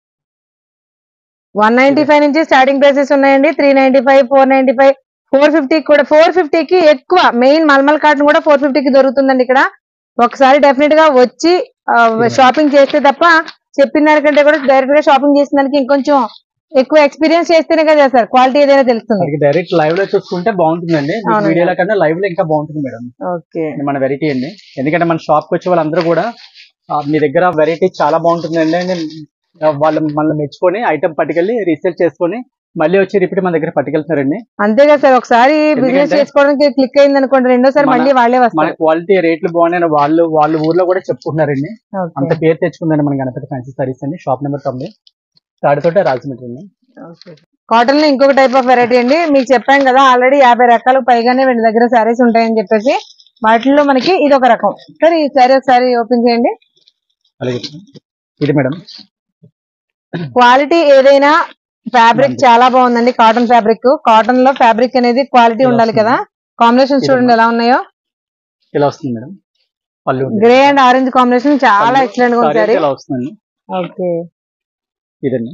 one ninety five నుంచి స్టార్టింగ్ ప్రైసెస్ ఉన్నాయండి three ninety five four ninety five four fifty కూడా ఫోర్ కి ఎక్కువ మెయిన్ మల్మల్ కాటన్ కూడా ఫోర్ కి దొరుకుతుందండి ఇక్కడ ఒకసారి డెఫినెట్ గా వచ్చి షాపింగ్ చేస్తే తప్ప చెప్పిన దానికంటే కూడా డైరెక్ట్ గా షాపింగ్ చేసిన దానికి ఇంకొంచెం ఎక్కువ ఎక్స్పీరియన్స్ చేస్తేనే కదా సార్ క్వాలిటీ ఏదైనా తెలుస్తుంది మనకి డైరెక్ట్ లైవ్ లో చూసుకుంటే బాగుంటుందండి అవునండి. వీడియోల కన్నా లైవ్ లో ఇంకా బాగుంటుంది మేడం ఓకే ఇది మన వెరైటీ అండి ఎందుకంటే మన షాప్ కి వచ్చే వాళ్ళందరూ కూడా ఆ, మీ దగ్గర వెరైటీ చాలా బాగుంటుందండి అని ఆ, వాళ్ళు మనల్ని మెచ్చుకొని ఐటమ్ పట్టుకెళ్ళి రీసేల్ చేసుకొని మళ్ళీ వచ్చి రిపీట్ మన దగ్గర పట్టుకెళ్తారండి అంతే కదా సార్ ఒకసారి బిజినెస్ ఎందుకంటే చేసుకోవడానికి క్లిక్ అయింది అనుకోండి రెండోసారి మన- మళ్ళీ వాళ్ళే మన వస్తారు క్వాలిటీ రేట్లు బాగున్నాయని వాళ్ళు వాళ్ళ ఊర్లో కూడా చెప్పుకుంటున్నారండి అంత ఓకే. పేరు తెచ్చుకుందండి మన గణపతి ఫ్యాన్సీ సారీస్ అండి షాప్ నెంబర్ తొమ్మిది తాడితోట రాజమండ్రి అండి కాటన్ లో ఇంకొక టైప్ ఆఫ్ వెరైటీ అండి మీకు చెప్పాం కదా ఆల్రెడీ యాభై రకాలకు పైగానే వీళ్ళ దగ్గర శారీస్ ఉంటాయని చెప్పేసి వాటిల్లో మనకి ఇది ఒక రకం సరే ఈ శారీ ఒకసారి ఓపెన్ చేయండి అలాగే ఇది మేడం క్వాలిటీ ఏదైనా ఫ్యాబ్రిక్ బాగుంది. చాలా బాగుందండి కాటన్ ఫ్యాబ్రిక్ కాటన్ లో ఫ్యాబ్రిక్ అనేది క్వాలిటీ ఇలా ఉండాలి వస్తుంది. కదా కాంబినేషన్ ఇది చూడండి ఎలా ఉన్నాయో ఇలా వస్తుంది మేడం పళ్ళు ఉంటుంది. గ్రే అండ్ ఆరెంజ్ కాంబినేషన్ చాలా పళ్ళు, ఎక్సలెంట్ గా ఉంది saree సారీ అయితే ఇలా వస్తుందండి ఓకే ఇదండి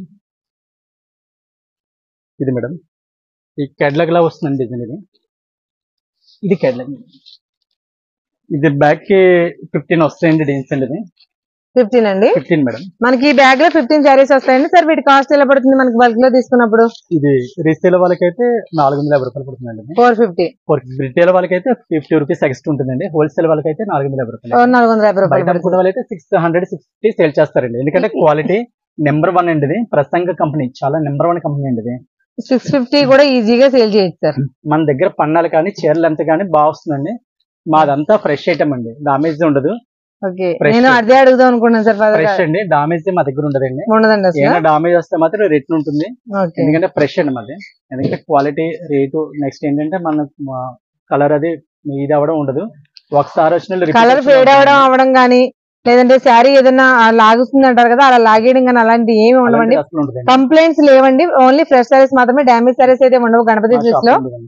ఇది మేడం ఈ కెడ్లక్ లా వస్తుందండి డిజైన్ ఇది ఇది కెడ్లక్ ఇది బ్యాక్ కి ఫిఫ్టీన్ వస్తాయండి డిజైన్స్ అండి ఇది ఫిఫ్టీన్ అండి ఫిఫ్టీన్ మేడం మనకి ఈ బ్యాగ్ లో ఫిఫ్టీన్ శారీస్ వస్తాయండి సార్ వీటి కాస్ట్ ఎలా పడుతుంది మనకి బల్క్ లో తీసుకున్నప్పుడు ఇది రీసేల్ వాళ్ళకైతే నాలుగు వందల యాభై రూపాయలు పడుతుందండి ఇది. ఫోర్ ఫిఫ్టీ ఫోర్ రిటైల్ వాళ్ళకైతే ఫిఫ్టీ రూపీస్ ఎక్స్ట్రా ఉంటుందండి హోల్సేల్ వాళ్ళకైతే నాలుగు వందల యాభై రూపాయలు నాలుగు వందల యాభై బయట రూపాయలు అమ్ముకునే పడుతుంది వాళ్ళైతే సిక్స్ హండ్రెడ్ సిక్స్టీ సేల్ చేస్తారండి ఎందుకంటే క్వాలిటీ నెంబర్ వన్ అండి ఇది ప్రసంగ కంపెనీ చాలా నెంబర్ వన్ కంపెనీ అండి ఇది సిక్స్ ఫిఫ్టీ కూడా ఈజీగా సేల్ చేయొచ్చు సార్ మన దగ్గర పన్నాలు కానీ చీరలు ఎంత కానీ బాగా వస్తుందండి మాదంతా ఫ్రెష్ ఐటమ్ అండి డామేజ్ ఉండదు ఓకే Fresh. నేను అదే అడుగుదాం అనుకున్నాను సార్ ఫర్దర్ ఫ్రెష్ అండి డామేజ్ మా దగ్గర ఉండదండి ఉండదండి అసలు ఏమైనా డామేజ్ వస్తే మాత్రం రిటర్న్ ఉంటుంది ఓకే ఎందుకంటే ఫ్రెష్ అండి మాది ఎందుకంటే క్వాలిటీ రేటు నెక్స్ట్ ఏంటంటే మన కలర్ అది ఇది అవ్వడం ఉండదు ఒకసారి వచ్చిన వాళ్ళు repeat కలర్ వచ్చిన ఫేడ్ వాళ్ళు అవడం అవడం కానీ లేదంటే శారీ ఏదైనా ఆ లాగుతుంది అంటారు కదా అలా లాగేయడం కానీ అలాంటి ఏమి ఉండవండి అలాంటిది అసలు ఉండదండి. కంప్లైంట్స్ లేవండి ఓన్లీ ఫ్రెష్ సారీస్ మాత్రమే డామేజ్ సారీస్ అయితే ఉండవు గణపతి మా సిల్క్స్ shop లో లో ఉండదండి.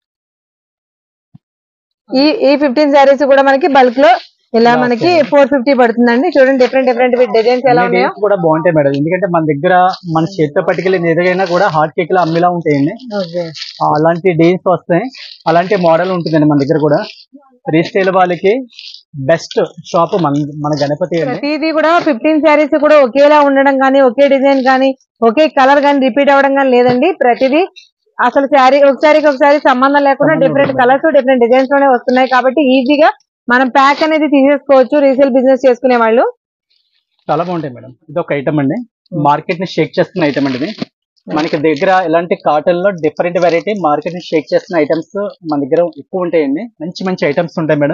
ఈ ఈ ఫిఫ్టీన్ సారీస్ కూడా మనకి బల్క్ లో ఇలా ఇలా మనకి వస్తాయి. ఫోర్ ఫిఫ్టీ పడుతుందండి చూడండి డిఫరెంట్ డిఫరెంట్ డిజైన్స్ ఎలా అన్ని ఉన్నాయో dates కూడా బాగుంటాయి మేడం ఎందుకంటే మన దగ్గర మన చేతితో పట్టుకెళ్ళి ఏదైనా కూడా హాట్ కేక్ లో అమ్మేలా ఉంటాయండి ఓకే ఆ, అలాంటి డేస్ వస్తాయి అలాంటి మోడల్ ఉంటుందండి మన దగ్గర కూడా రీస్టైల్ వాళ్ళకి బెస్ట్ షాప్ మన మన గణపతి అండి ప్రతిదీ కూడా ఫిఫ్టీన్ శారీస్ కూడా ఒకేలా ఉండడం కానీ ఒకే డిజైన్ కానీ ఒకే కలర్ కానీ రిపీట్ అవ్వడం కానీ లేదండి ప్రతిదీ అసలు శారీ ఒక శారీకి ఒక శారీ సంబంధం లేకుండా సంబంధం డిఫరెంట్ ఉండదు. కలర్స్ డిఫరెంట్ డిజైన్స్ లోనే వస్తున్నాయి కాబట్టి ఈజీగా మనం ప్యాక్ అనేది తీసేసుకోవచ్చు రీసేల్ బిజినెస్ చేసుకునే వాళ్ళు చాలా బాగుంటాయి మేడం ఇది ఒక ఐటమ్ అండి మార్కెట్ ని షేక్ చేస్తున్న ఐటమ్ అండి ఇది మనకి దగ్గర ఇలాంటి కాటన్ లో డిఫరెంట్ వెరైటీ మార్కెట్ ని షేక్ చేస్తున్న ఐటమ్స్ మన దగ్గర ఎక్కువ ఉంటాయండి మంచి మంచి ఐటమ్స్ ఉంటాయి మేడం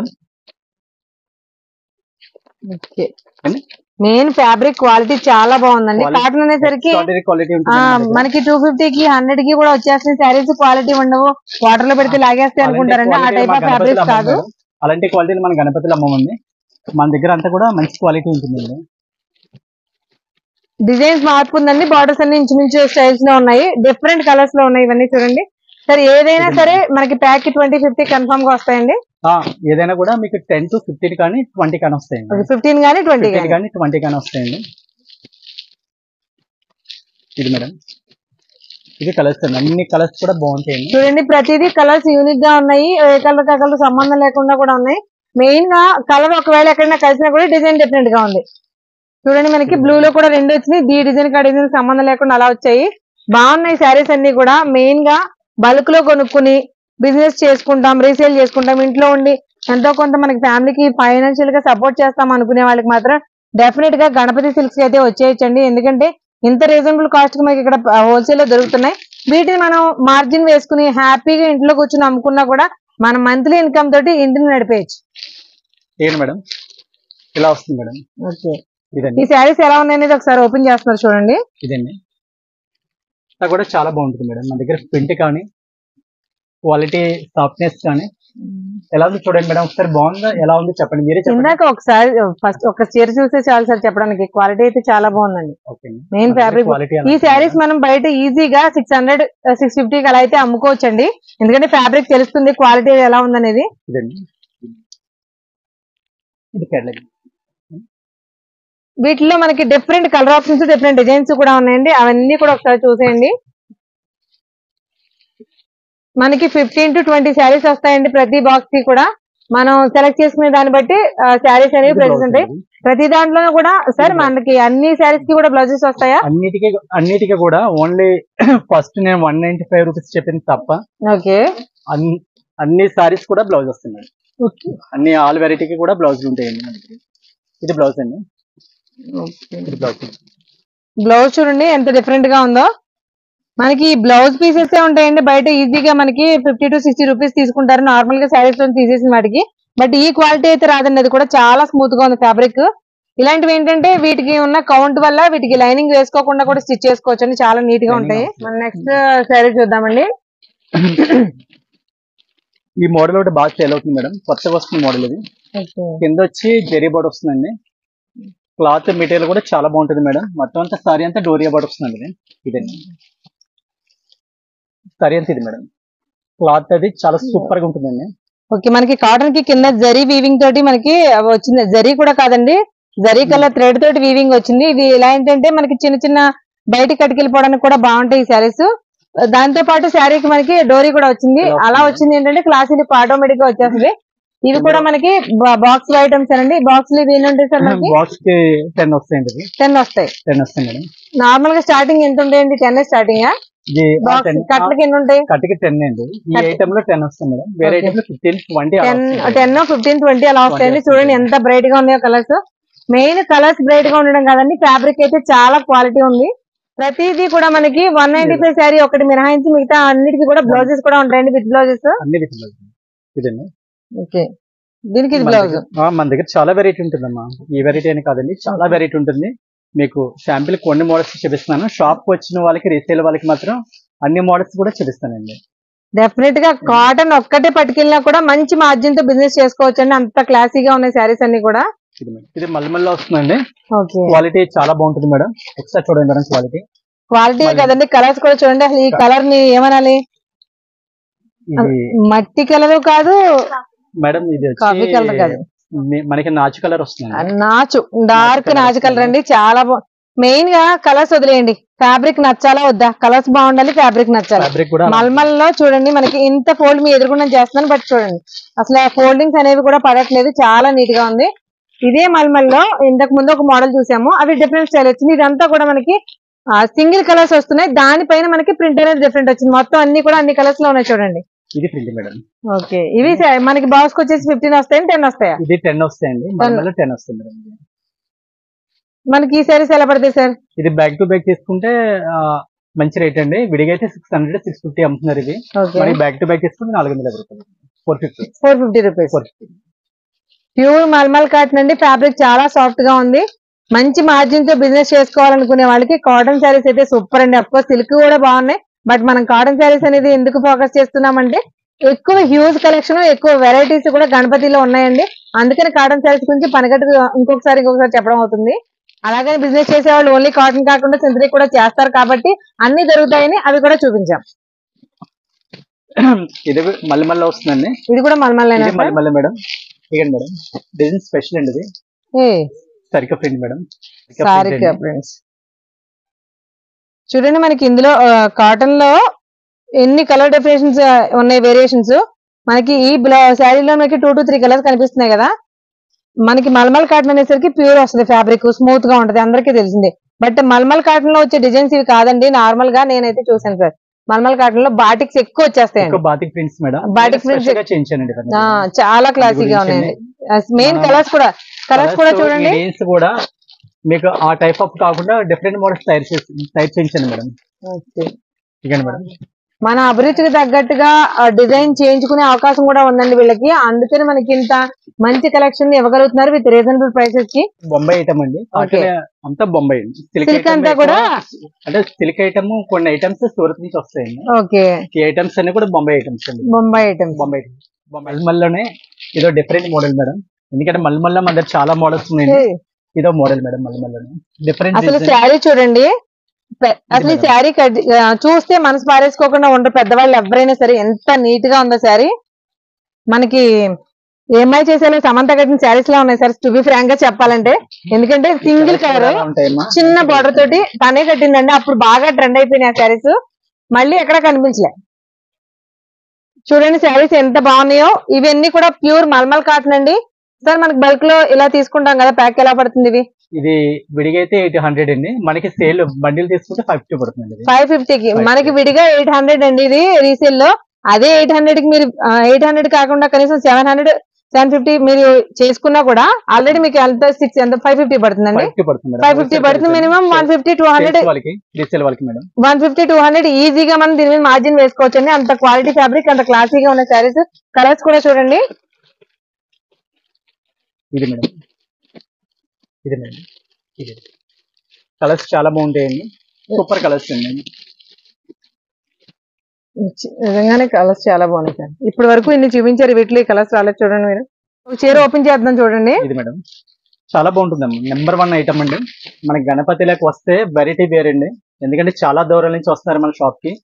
అండి? మెయిన్ ఫ్యాబ్రిక్ క్వాలిటీ చాలా బాగుందండి Quality- కాటన్ అనేసరికి క్వాలిటీ ఆ, ఉంటుంది మన దగ్గర. మనకి టూ ఫిఫ్టీ కి హండ్రెడ్ కి కూడా వచ్చేస్తున్నాయి శారీస్ క్వాలిటీ ఉండవు వాటర్ లో పెడితే లాగేస్తాయి అలాంటి అనుకుంటారండి ఆ quality టైప్ మన ఆఫ్ గణపతిలో ఫ్యాబ్రిక్స్ అమ్మం కాదు మేడం. అలాంటి క్వాలిటీలు మన గణపతిలో అమ్మమండి మన దగ్గర అంతా కూడా మంచి క్వాలిటీ ఉంటుందండి డిజైన్స్ మార్పు ఉందండి బార్డర్స్ అన్ని ఇంచుమించు స్టైల్స్ లో ఉన్నాయి డిఫరెంట్ కలర్స్ లో ఉన్నాయి ఇవన్నీ చూడండి సరే ఏదైనా ఇది సరే మనకి ప్యాక్ ట్వంటీ ఫిఫ్టీ కన్ఫర్మ్ గా వస్తాయండి ఆ, ఏదైనా కూడా మీకు టెన్ టు ఫిఫ్టీన్ కానీ ట్వంటీ కానీ వస్తాయండి ఫిఫ్టీన్ గానీ ట్వంటీ ఫిఫ్టీన్ కానీ ట్వంటీ కానీ వస్తాయండి ఇది మేడం ఇది కలర్స్ అండి అన్ని కలర్స్ కూడా బాగుంటాయండి చూడండి ప్రతిదీ కలర్స్ యూనిక్ గా ఉన్నాయి ఏ కలర్ కలర్ సంబంధం లేకుండా కూడా ఉన్నాయి మెయిన్ గా కలర్ ఒకవేళ ఎక్కడైనా కలిసినా కూడా డిజైన్ డిఫరెంట్ గా ఉంది చూడండి మనకి బ్లూ లో కూడా రెండు వచ్చినాయి ఈ డిజైన్ కా డిజైన్ సంబంధం లేకుండా అలా వచ్చాయి బాగున్నాయి శారీస్ అన్ని కూడా మెయిన్ గా బల్క్ లో కొనుక్కుని బిజినెస్ చేసుకుంటాం రీసేల్ చేసుకుంటాం ఇంట్లో ఉండి ఎంతో కొంత మనకి ఫ్యామిలీకి ఫైనాన్షియల్ గా సపోర్ట్ చేస్తాం అనుకునే వాళ్ళకి మాత్రం డెఫినెట్ గా గణపతి సిల్క్స్ అయితే వచ్చేయచ్చండి ఎందుకంటే ఇంత రీజనబుల్ కాస్ట్ కి మనకి ఇక్కడ హోల్సేల్ లో దొరుకుతున్నాయి వీటిని మనం మార్జిన్ వేసుకుని హ్యాపీగా ఇంట్లో కూర్చుని అమ్ముకున్నా కూడా మన మంత్లీ ఇన్కమ్ తోటి ఇంటిని నడిపేయచ్చు ఏంటి మేడం ఇలా వస్తుంది మేడం ఓకే ఇదండి ఈ శారీస్ ఎలా ఉన్నాయనేది ఒకసారి ఓపెన్ చేస్తున్నారు చూడండి ఇదండి ఇది కూడా చాలా బాగుంటుంది మేడం మన దగ్గర ప్రింట్ కానీ క్వాలిటీ సాఫ్ట్నెస్ కానీ ఎలా ఉంది చూడండి మేడం ఒకసారి బాగుందా ఎలా ఉంది చెప్పండి మీరే చెప్పండి ఇందాక ఒకసారి ఫస్ట్ ఒక చీర చూస్తే చాలు సార్ చెప్పడానికి క్వాలిటీ అయితే చాలా బాగుందండి ఓకే మెయిన్ ఫ్యాబ్రిక్ క్వాలిటీ ఈ శారీస్ మనం బయట ఈజీగా సిక్స్ హండ్రెడ్ సిక్స్ ఫిఫ్టీ అలా అయితే అమ్ముకోవచ్చండి ఎందుకంటే ఫ్యాబ్రిక్ తెలుస్తుంది క్వాలిటీ ఎలా ఉందనేది ఇదండి ఇది కేటలాగ్ వీటిలో మనకి different colour options different designs కూడా ఉన్నాయండి అవన్నీ కూడా ఒకసారి చూసేయండి మనకి ఫిఫ్టీన్ టు ట్వంటీ శారీస్ వస్తాయండి ప్రతి బాక్స్ కి కూడా మనం సెలెక్ట్ చేసుకునే దాన్ని బట్టి శారీస్ అనేవి ప్రైసెస్ ఉంటాయి ప్రతి దాంట్లోనూ కూడా సార్ ఇది మనకి అన్ని శారీస్ కి కూడా బ్లౌజెస్ వస్తాయా అన్నిటికీ అన్నిటికీ కూడా ఓన్లీ ఫస్ట్ నేను వన్ నైన్టీ ఫైవ్ రూపీస్ చెప్పింది తప్ప ఓకే అన్ని అన్ని సారీస్ కూడా బ్లౌజ్ వస్తున్నాయి అన్ని ఆల్ వెరైటీకి కూడా బ్లౌజులు ఉంటాయండి మనకి ఇది బ్లౌజ్ అండి ఇది బ్లౌజ్ బ్లౌజ్ చూడండి ఎంత డిఫరెంట్ గా ఉందో మనకి బ్లౌజ్ పీసెస్ ఉంటాయండి బయట ఈజీగా మనకి ఫిఫ్టీ టు సిక్స్టీ రూపీస్ తీసుకుంటారు నార్మల్ గా శారీస్ లో తీసేసిన వాటికి బట్ ఈ క్వాలిటీ అయితే రాదండి అది కూడా చాలా స్మూత్ గా ఉంది ఫ్యాబ్రిక్ ఇలాంటివి ఏంటంటే వీటికి ఉన్న కౌంట్ వల్ల వీటికి లైనింగ్ వేసుకోకుండా కూడా స్టిచ్ చేసుకోవచ్చు అండి చాలా నీట్ గా Lining ఉంటాయి అవసరం. మన నెక్స్ట్ శారీ చూద్దామండి ఈ మోడల్ ఒకటి బాగా సేల్ అవుతుంది మేడం కొత్తగా వస్తుంది మోడల్ ఇది కింద వచ్చి జెరీ బోర్డ్ వస్తుందండి క్లాత్ మెటీరియల్ కూడా చాలా బాగుంటుంది మేడం మొత్తం అంతా సారీ అంతా డోరియా బోర్డ్ వస్తుందండి ఇది ఇదండి సారీ అంతా ఇది మేడం క్లాత్ అది చాలా సూపర్ గా ఉంటుందండి ఓకే మనకి కాటన్ కి కింద జరీ వీవింగ్ తోటి మనకి వచ్చింది జరీ కూడా కాదండి జరీ కలర్ థ్రెడ్ తోటి వీవింగ్ వచ్చింది ఇది ఎలా ఏంటంటే మనకి చిన్న చిన్న బయటికి కట్టుకెళ్ళిపోవడానికి కూడా బాగుంటాయి ఈ శారీస్ దాంతో పాటు శారీకి మనకి డోరీ కూడా వచ్చింది ఇలా అలా వస్తుంది. వచ్చింది ఏంటంటే క్లాస్ ఇది ఆటోమేటిక్ గా వచ్చేస్తుంది ఇవి కూడా మనకి బాక్స్ ఐటమ్స్ అండి బాక్స్ ఇవి ఎన్ని ఉంటాయి సార్ మనకి బాక్స్ కి టెన్ వస్తాయండి ఇది టెన్ వస్తాయి టెన్ వస్తాయి మేడం నార్మల్ గా స్టార్టింగ్ ఎంత ఉంటాయండి టెన్ స్టార్టింగ్ ఇది బాక్స్ కట్లకి ఎన్ని ఉంటాయి కట్టికి టెన్ అండి ఈ కట్- ఐటమ్ లో టెన్ వస్తుంది మేడం వేరే Okay. ఐటమ్ లో fifteen twenty ten ten fifteen twenty అలా వస్తాయండి వస్తాయి. చూడండి ఎంత బ్రైట్ గా ఉన్నాయో కలర్స్ మెయిన్ కలర్స్ బ్రైట్ గా ఉండడం కాదండి ఫ్యాబ్రిక్ అయితే చాలా క్వాలిటీ ఉంది ప్రతిదీ కూడా మనకి వన్ నైన్టీ ఫైవ్ శారీ ఒకటి మినహాయించి మిగతా అన్నిటికీ కూడా బ్లౌజెస్ కూడా ఉంటాయండి విత్ బ్లౌజెస్ అన్ని విధంగా ఇదండి ఓకే దీనికి ఇది మన బ్లౌజ్ దగ్గర- ఆ, మన దగ్గర చాలా వెరైటీ ఉంటుందమ్మా ఈ వెరైటీ అని కాదండి చాలా వెరైటీ ఉంటుంది మీకు శాంపిల్ కొన్ని మోడల్స్ చూపిస్తున్నాను షాప్ వచ్చిన వాళ్ళకి రీసేల్ వాళ్ళకి మాత్రం అన్ని మోడల్స్ కూడా చూపిస్తానండి డెఫినెట్ గా కాటన్ ఒక్కటే పట్టుకెళ్ళినా కూడా మంచి మార్జిన్ తో బిజినెస్ చేసుకోవచ్చు అండి అంత క్లాసీగా ఉన్నాయి శారీస్ అన్ని కూడా ఇది మేడం. ఇది మల్లమల్లో వస్తుందండి ఓకే క్వాలిటీ చాలా బాగుంటుంది మేడం ఒకసారి చూడండి మేడం క్వాలిటీ క్వాలిటీ మళ్ళీ- కదండి కలర్స్ కూడా చూడండి అసలు ఈ కలర్ ని ఏమనాలి ఇది మట్టి కలర్ కాదు మేడం ఇది కాఫీ కలర్ కాదు వచ్చి మీ- మనకి నాచు కలర్ వస్తుంది నాచు డార్క్ colour నాచు కలర్ వస్తుంది. అండి చాలా మెయిన్ గా కలర్స్ వదిలేయండి ఫ్యాబ్రిక్ నచ్చాలా వద్దా కలర్స్ బాగుండాలి ఫ్యాబ్రిక్ నచ్చాలి ఫ్యాబ్రిక్ కూడా మల్మల్ లో చూడండి మనకి ఇంత ఫోల్డ్ మీ ఎదురుకుండా చేస్తున్నాను బట్ చూడండి అసలు ఆ ఫోల్డింగ్స్ అనేవి కూడా పడట్లేదు చాలా నీట్ గా ఉంది ఇదే మల్మల్ లో ఇంతకు ముందు ఒక మోడల్ చూసాము అవి డిఫరెంట్ స్టైల్ వచ్చింది ఇదంతా కూడా మనకి సింగిల్ కలర్స్ వస్తున్నాయి దానిపైన మనకి ప్రింట్ అనేది డిఫరెంట్ వచ్చింది మొత్తం అన్ని కూడా అన్ని కలర్స్ లో ఉన్నాయి చూడండి ఇది ప్రింట్ మేడం ఓకే ఇవి స- మనకి బాక్స్ కి వచ్చేసి ఫిఫ్టీన్ వస్తాయి టెన్ వస్తాయా ఇది టెన్ వస్తాయండి మళ్ళీ టెన్ వస్తుంది మేడం మనకి ఈ సారీస్ ఎలా పడతాయి సార్ ఇది బ్యాక్ టు బ్యాక్ తీసుకుంటే ఆ, మంచి రేట్ అండి విడిగా అయితే సిక్స్ హండ్రెడ్ సిక్స్ ఫిఫ్టీ అమ్ముతున్నారు ఇది ఓకే మరి బ్యాక్ టు బ్యాక్ తీసుకుంటే నాలుగు వందల యాభై రూపాయలు four fifty four fifty rupees four fifty pure mulmul cotton అండి ఫ్యాబ్రిక్ చాలా సాఫ్ట్ గా ఉంది మంచి మార్జిన్ తో బిజినెస్ చేసుకోవాలనుకునే వాళ్ళకి కాటన్ శారీస్ అయితే సూపర్ అండి అఫ్కోర్స్ సిల్క్ కూడా బాగున్నాయి బట్ మనం కాటన్ శారీస్ అనేది ఎందుకు ఫోకస్ చేస్తున్నామంటే ఎక్కువ హ్యూజ్ కలెక్షన్ ఎక్కువ వెరైటీస్ కూడా గణపతిలో ఉన్నాయండి అందుకని కాటన్ శారీస్ గురించి పనిగట్టు ఇంకొకసారి ఇంకొకసారి చెప్పడం అవుతుంది అలాగే బిజినెస్ చేసే వాళ్ళు ఓన్లీ కాటన్ కాకుండా సింథటిక్ కూడా చేస్తారు కాబట్టి అన్ని దొరుకుతాయని అవి కూడా చూపించాం ఇది మళ్ళీ మళ్ళీ వస్తుందండి ఇది కూడా మల్మల్ ఇది మళ్ళీ మళ్ళీ మేడం ఇకండి మేడం డిజైన్ స్పెషల్ అండి ఇది Sarika print madam Sarika prints చూడండి మనకి ఇందులో కాటన్ లో ఎన్ని కలర్ డెఫినేషన్స్ ఉన్నాయి వేరియేషన్స్ మనకి ఈ శారీలో మనకి టూ టు త్రీ కలర్స్ కనిపిస్తున్నాయి కదా మనకి మల్మల్ కాటన్ అనేసరికి ప్యూర్ వస్తుంది ఫ్యాబ్రిక్ స్మూత్ గా ఉంటది అందరికీ తెలిసిందే బట్ మల్మల్ కాటన్ లో వచ్చే డిజైన్స్ ఇవి కాదండి నార్మల్ గా నేనైతే చూసాను సార్ మల్మల్ కాటన్ లో బాటిక్స్ ఎక్కువ వచ్చేస్తాయండి ఎక్కువ batik prints madam Batik prints special గా చేయించానండి ఇవన్నీ. ఆ, చాలా క్లాసీగా గురించి ఉన్నాయండి మెయిన్ మన కలర్స్ కూడా కలర్స్ కూడా Colours, చూడండి ఈ డిజైన్స్ కూడా మీకు ఆ టైప్ ఆఫ్ కాకుండా డిఫరెంట్ మోడల్స్ తయారు చేసి తయారు చేయించాను మేడం ఇకండి మేడం మన అభిరుచికి తగ్గట్టుగా డిజైన్ చేయించుకునే అవకాశం కూడా ఉందండి వీళ్ళకి అందుకని మనకి ఇంత మంచి కలెక్షన్ ఇవ్వగలుగుతున్నారు విత్ రీజనబుల్ ప్రైసెస్ కి బొంబాయి ఐటమ్ అండి Okay. కాటన్ అంతా బొంబాయి సిల్క్ సిల్క్ అంతా కూడా అంటే సిల్క్ ఐటమ్ కొన్ని ఐటమ్స్ సూరత్ నుంచి వస్తాయండి ఓకే ఈ ఐటమ్స్ అన్ని కూడా బొంబాయి ఐటమ్స్ అండి బొంబాయి ఐటమ్స్ బొంబాయి బొంబాయి మల్మల్లోనే ఇదో డిఫరెంట్ మోడల్ మేడం ఎందుకంటే మల్మల్లో మన దగ్గర చాలా మోడల్స్ ఉన్నాయండి ఇదో మోడల్ మేడం మల్మల్లోనే డిఫరెంట్ అసలు శారీ చూడండి పె- అసలు ఈ మేడం. శారీ చూస్తే మనసు పారేసుకోకుండా ఉండరు పెద్దవాళ్ళు ఎవరైనా సరే ఎంత నీట్ గా ఉందో శారీ మనకి ఏమై చేసేలా సమంత కట్టిన శారీస్ లా ఉన్నాయి సార్ టు బి ఫ్రాంక్ గా చెప్పాలంటే ఎందుకంటే సింగిల్ కలర్ ఉంటాయమ్మా చిన్న బార్డర్ తోటి తనే కట్టిందండి అప్పుడు బాగా ట్రెండ్ అయిపోయినాయి ఆ శారీస్ మళ్ళీ ఎక్కడ కనిపించలే చూడండి శారీస్ ఎంత బాగున్నాయో ఇవన్నీ కూడా ప్యూర్ మల్మల్ కాటన్ అండి సార్ మనకి బల్క్ లో ఇలా తీసుకుంటాం కదా ప్యాక్ ఎలా పడుతుంది ఇవి ఇది విడిగా అయితే ఎయిట్ హండ్రెడ్ అండి మనకి సేల్ బండిల్ తీసుకుంటే ఫైవ్ ఫిఫ్టీ పడుతుంది ఇది ఫైవ్ ఫిఫ్టీకి 550. మనకి విడిగా ఎయిట్ హండ్రెడ్ అండి ఇది రీసేల్ లో అదే ఎయిట్ హండ్రెడ్ కి మీరు ఎయిట్ హండ్రెడ్ కాకుండా కనీసం సెవెన్ హండ్రెడ్ సెవెన్ ఫిఫ్టీ మీరు చేసుకున్నా కూడా ఆల్రెడీ మీకు ఎంత సిక్స్ ఎంత ఫైవ్ ఫిఫ్టీ పడుతుందండి ఫైవ్ ఫిఫ్టీ పడుతుంది మేడం. ఫైవ్ ఫిఫ్టీ పడుతుంది minimum one fifty two hundred Sales వాళ్ళకి రీసేల్ వాళ్ళకి madam one fifty two hundred ఈజీగా మనం దీని మీద మార్జిన్ వేసుకోవచ్చు అండి అంత క్వాలిటీ ఫ్యాబ్రిక్ అంత క్లాసీగా ఉన్న శారీస్ కలర్స్ కూడా చూడండి ఇది మేడం ఇది మేడం ఇది కలర్స్ చాలా బాగుంటాయండి సూపర్ కలర్స్ అండి నిజంగానే కలర్స్ చాలా బాగున్నాయి సార్ ఇప్పటి వరకు ఇన్ని చూపించారు వీటిలో కలర్స్ రాలేదు చూడండి మీరు ఒక చీర ఓపెన్ చేద్దాం చూడండి ఇది మేడం చాలా బాగుంటుందండి నెంబర్ వన్ ఐటమ్ అండి మన గణపతిలోకి వస్తే వెరైటీ వేర్ అండి ఎందుకంటే చాలా దూరం నుంచి వస్తారు మన షాప్ కి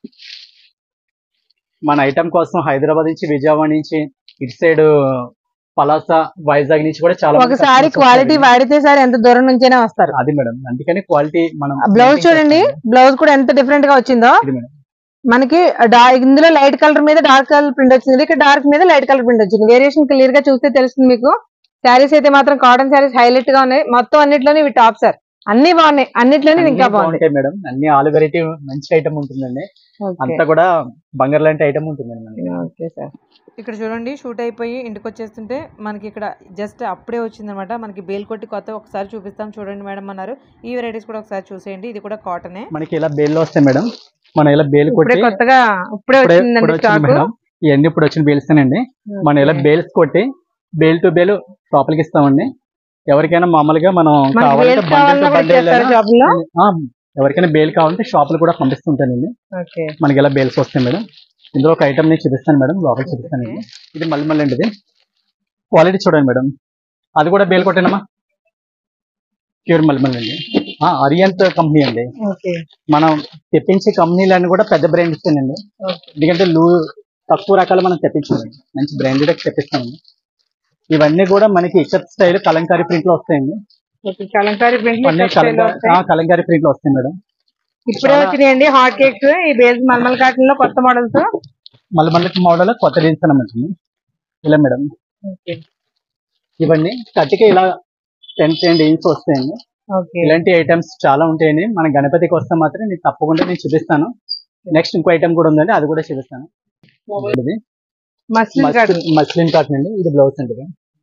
మన ఐటమ్ కోసం హైదరాబాద్ నుంచి విజయవాడ నుంచి ఇటు సైడ్ పలాస వైజాగ్ నుంచి కూడా చాలా మంది ఒకసారి customers క్వాలిటీ వస్తారండి. వాడితే సార్ ఎంత దూరం నుంచైనా వస్తారు అది మేడం అందుకని క్వాలిటీ మనం బ్లౌజ్ maintain చూడండి చేస్తాం. బ్లౌజ్ కూడా ఎంత డిఫరెంట్ గా వచ్చిందో ఇది మేడం మనకి డా- ఇందులో లైట్ కలర్ మీద డార్క్ కలర్ ప్రింట్ వచ్చింది ఇక్కడ డార్క్ మీద లైట్ కలర్ ప్రింట్ వచ్చింది వేరియేషన్ క్లియర్ గా చూస్తే తెలుస్తుంది మీకు శారీస్ అయితే మాత్రం కాటన్ శారీస్ హైలైట్ గా ఉన్నాయి మొత్తం అన్నిట్లోనే ఇవి టాప్ సార్ అన్ని బాగున్నాయి అన్నిట్లోనే అన్ని ఇంకా బాగుంది బాగుంటాయి మేడం అన్ని ఆల్ వెరైటీ మంచి ఐటమ్ ఉంటుందండి అంతా కూడా బంగారు లాంటి ఐటమ్ ఉంటుందండి మనకి ఓకే సార్ ఇక్కడ చూడండి షూట్ అయిపోయి ఇంటికి వచ్చేస్తుంటే మనకి ఇక్కడ జస్ట్ అప్పుడే వచ్చిందనమాట మనకి బేల్ కొట్టి కొత్త ఒకసారి చూపిస్తాం చూడండి మేడం అన్నారు ఈ వెరైటీస్ కూడా ఒకసారి చూసేయండి ఇది కూడా కాటనే మనకి ఇలా బేల్ వస్తాయి మేడం మనం ఇలా బేల్ ఇప్పుడే కొట్టి కొత్తగా ఇప్పుడే ఇప్పుడే- వచ్చిందండి ఇప్పుడు వచ్చింది స్టాక్ మేడం ఇవన్నీ ఇప్పుడు వచ్చిన బేల్స్తేనండి మనం ఇలా బేల్స్ కొట్టి బేల్ టు బేల్ లోపలికి ఇస్తామండి ఎవరికైనా మామూలుగా మనం మనకి కావాలంటే వేలు బండిల్ కావాలన్నా టు కూడా బండిల్ చేస్తారు షాప్ లో ఆ, ఎవరికైనా బేల్ కావాలంటే షాపులు కూడా పంపిస్తుంటానండి ఓకే మనకి ఇలా బేల్స్ వస్తాయి మేడం ఇందులో ఒక ఐటమ్ నేను చూపిస్తాను మేడం లోపల చూపిస్తానండి ఇది మళ్ళీ మళ్ళీ అండి ఇది క్వాలిటీ చూడండి మేడం అది కూడా బేల్ కొట్టేనమ్మా ప్యూర్ మల్మల్ అండి ఆ, అరియంత్ కంపెనీ అండి ఓకే మనం తెప్పించే కంపెనీలన్నీ కూడా పెద్ద బ్రాండ్స్ అండి ఎందుకంటే లూ తక్కువ రకాలు మనం తెప్పించామండి మంచి బ్రాండెడ్ తెప్పిస్తామండి ఇవన్నీ కూడా మనకి ఇక్కత్ స్టైల్ కలంకారీ ప్రింట్ లో వస్తాయండి ఓకే కలంకారీ ప్రింట్ అన్ని కలంకారీ ఆ, కలంకారీ ప్రింట్ లో వస్తాయి మేడం ఇప్పుడే వచ్చినాయండి హాట్ కేక్స్ ఈ బేస్ మల్మల్ కాటన్ లో కొత్త మోడల్స్ మళ్ళీ మళ్ళీ మోడల్ కొత్త డిజైన్స్ అన్నమాట ఇలా మేడం ఓకే ఇవన్నీ కట్టికి ఇలా టెన్ టెన్ డిజైన్స్ వస్తాయండి ఓకే ఇలాంటి ఐటమ్స్ చాలా ఉంటాయండి మన గణపతికి వస్తే మాత్రం నేను తప్పకుండా నేను చూపిస్తాను నెక్స్ట్ ఇంకో ఐటమ్ కూడా ఉందండి అది కూడా చూపిస్తాను ఇది మస్లిన్ కాటన్ మస్లిన్ కాటన్ అండి ఇది బ్లౌజ్ అండి ఇది.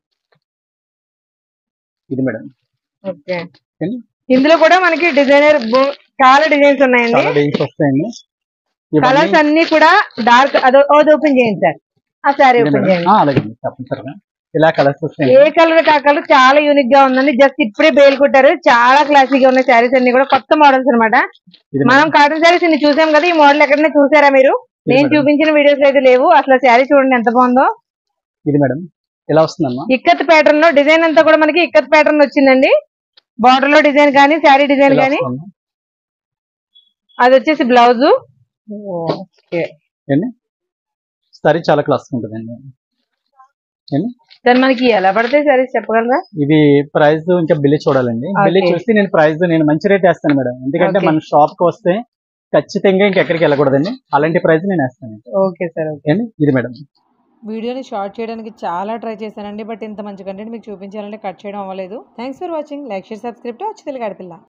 ఇది మేడం ఓకే ఏంటి? ఇందులో కూడా మనకి డిజైనర్ చాలా డిజైన్స్ ఉన్నాయండి చాలా రేంజ్ వస్తాయండి కలర్స్ ఇవన్నీ అన్ని కూడా డార్క్ అదో అది ఓపెన్ చేయండి సార్ ఆ సారీ ఇది ఓపెన్ మేడం. చేయండి ఆ, అలాగే అండి తప్పనిసరిగా ఇలా కలర్స్ ఏ వస్తాయండి కలర్ కా కలర్ చాలా యూనిక్ గా ఉందండి జస్ట్ ఇప్పుడే బేల్ కుట్టారు చాలా క్లాసిక్ గా ఉన్నాయి శారీస్ అన్ని కూడా కొత్త మోడల్స్ అన్నమాట ఇది మనం మేడం. కాటన్ శారీస్ ఇన్ని చూసాం కదా ఈ మోడల్ ఎక్కడైనా చూసారా మీరు ఇది నేను మేడం. చూపించిన వీడియోస్ అయితే లేవు అసలు శారీ చూడండి ఎంత బాగుందో ఇది మేడం ఇలా వస్తుందమ్మా ఇక్కత్ ప్యాటర్న్ లో డిజైన్ అంతా కూడా మనకి ఇక్కత్ ప్యాటర్న్ వచ్చిందండి బార్డర్ లో డిజైన్ కానీ శారీ డిజైన్ ఇలా కానీ వస్తుందమ్మా. అది వచ్చేసి బ్లౌజ్ ఓకే ఏండి సారీ చాలా క్లాస్ ఉంటుందండి ఏండి దాని మనకి ఎలా పడతాయి శారీస్ చెప్పగలరా ఇది ప్రైస్ ఇంకా బిల్లు చూడాలండి బిల్లు Okay. చూసి నేను ప్రైస్ నేను మంచి రేట్ వేస్తాను మేడం ఎందుకంటే Okay. మన షాప్ కి వస్తే ఖచ్చితంగా ఇంకెక్కడికి వెళ్ళకూడదండి అలాంటి ప్రైస్ నేను వేస్తాను ఓకే సార్ ఏండి ఇది మేడం వీడియోని షార్ట్ చేయడానికి చాలా ట్రై చేశానండి బట్ ఇంత మంచి కంటెంట్ మీకు చూపించాలంటే కట్ చేయడం అవ్వలేదు thanks for watching like share subscribe to వచ్చి తెలుగు ఆడపిల్ల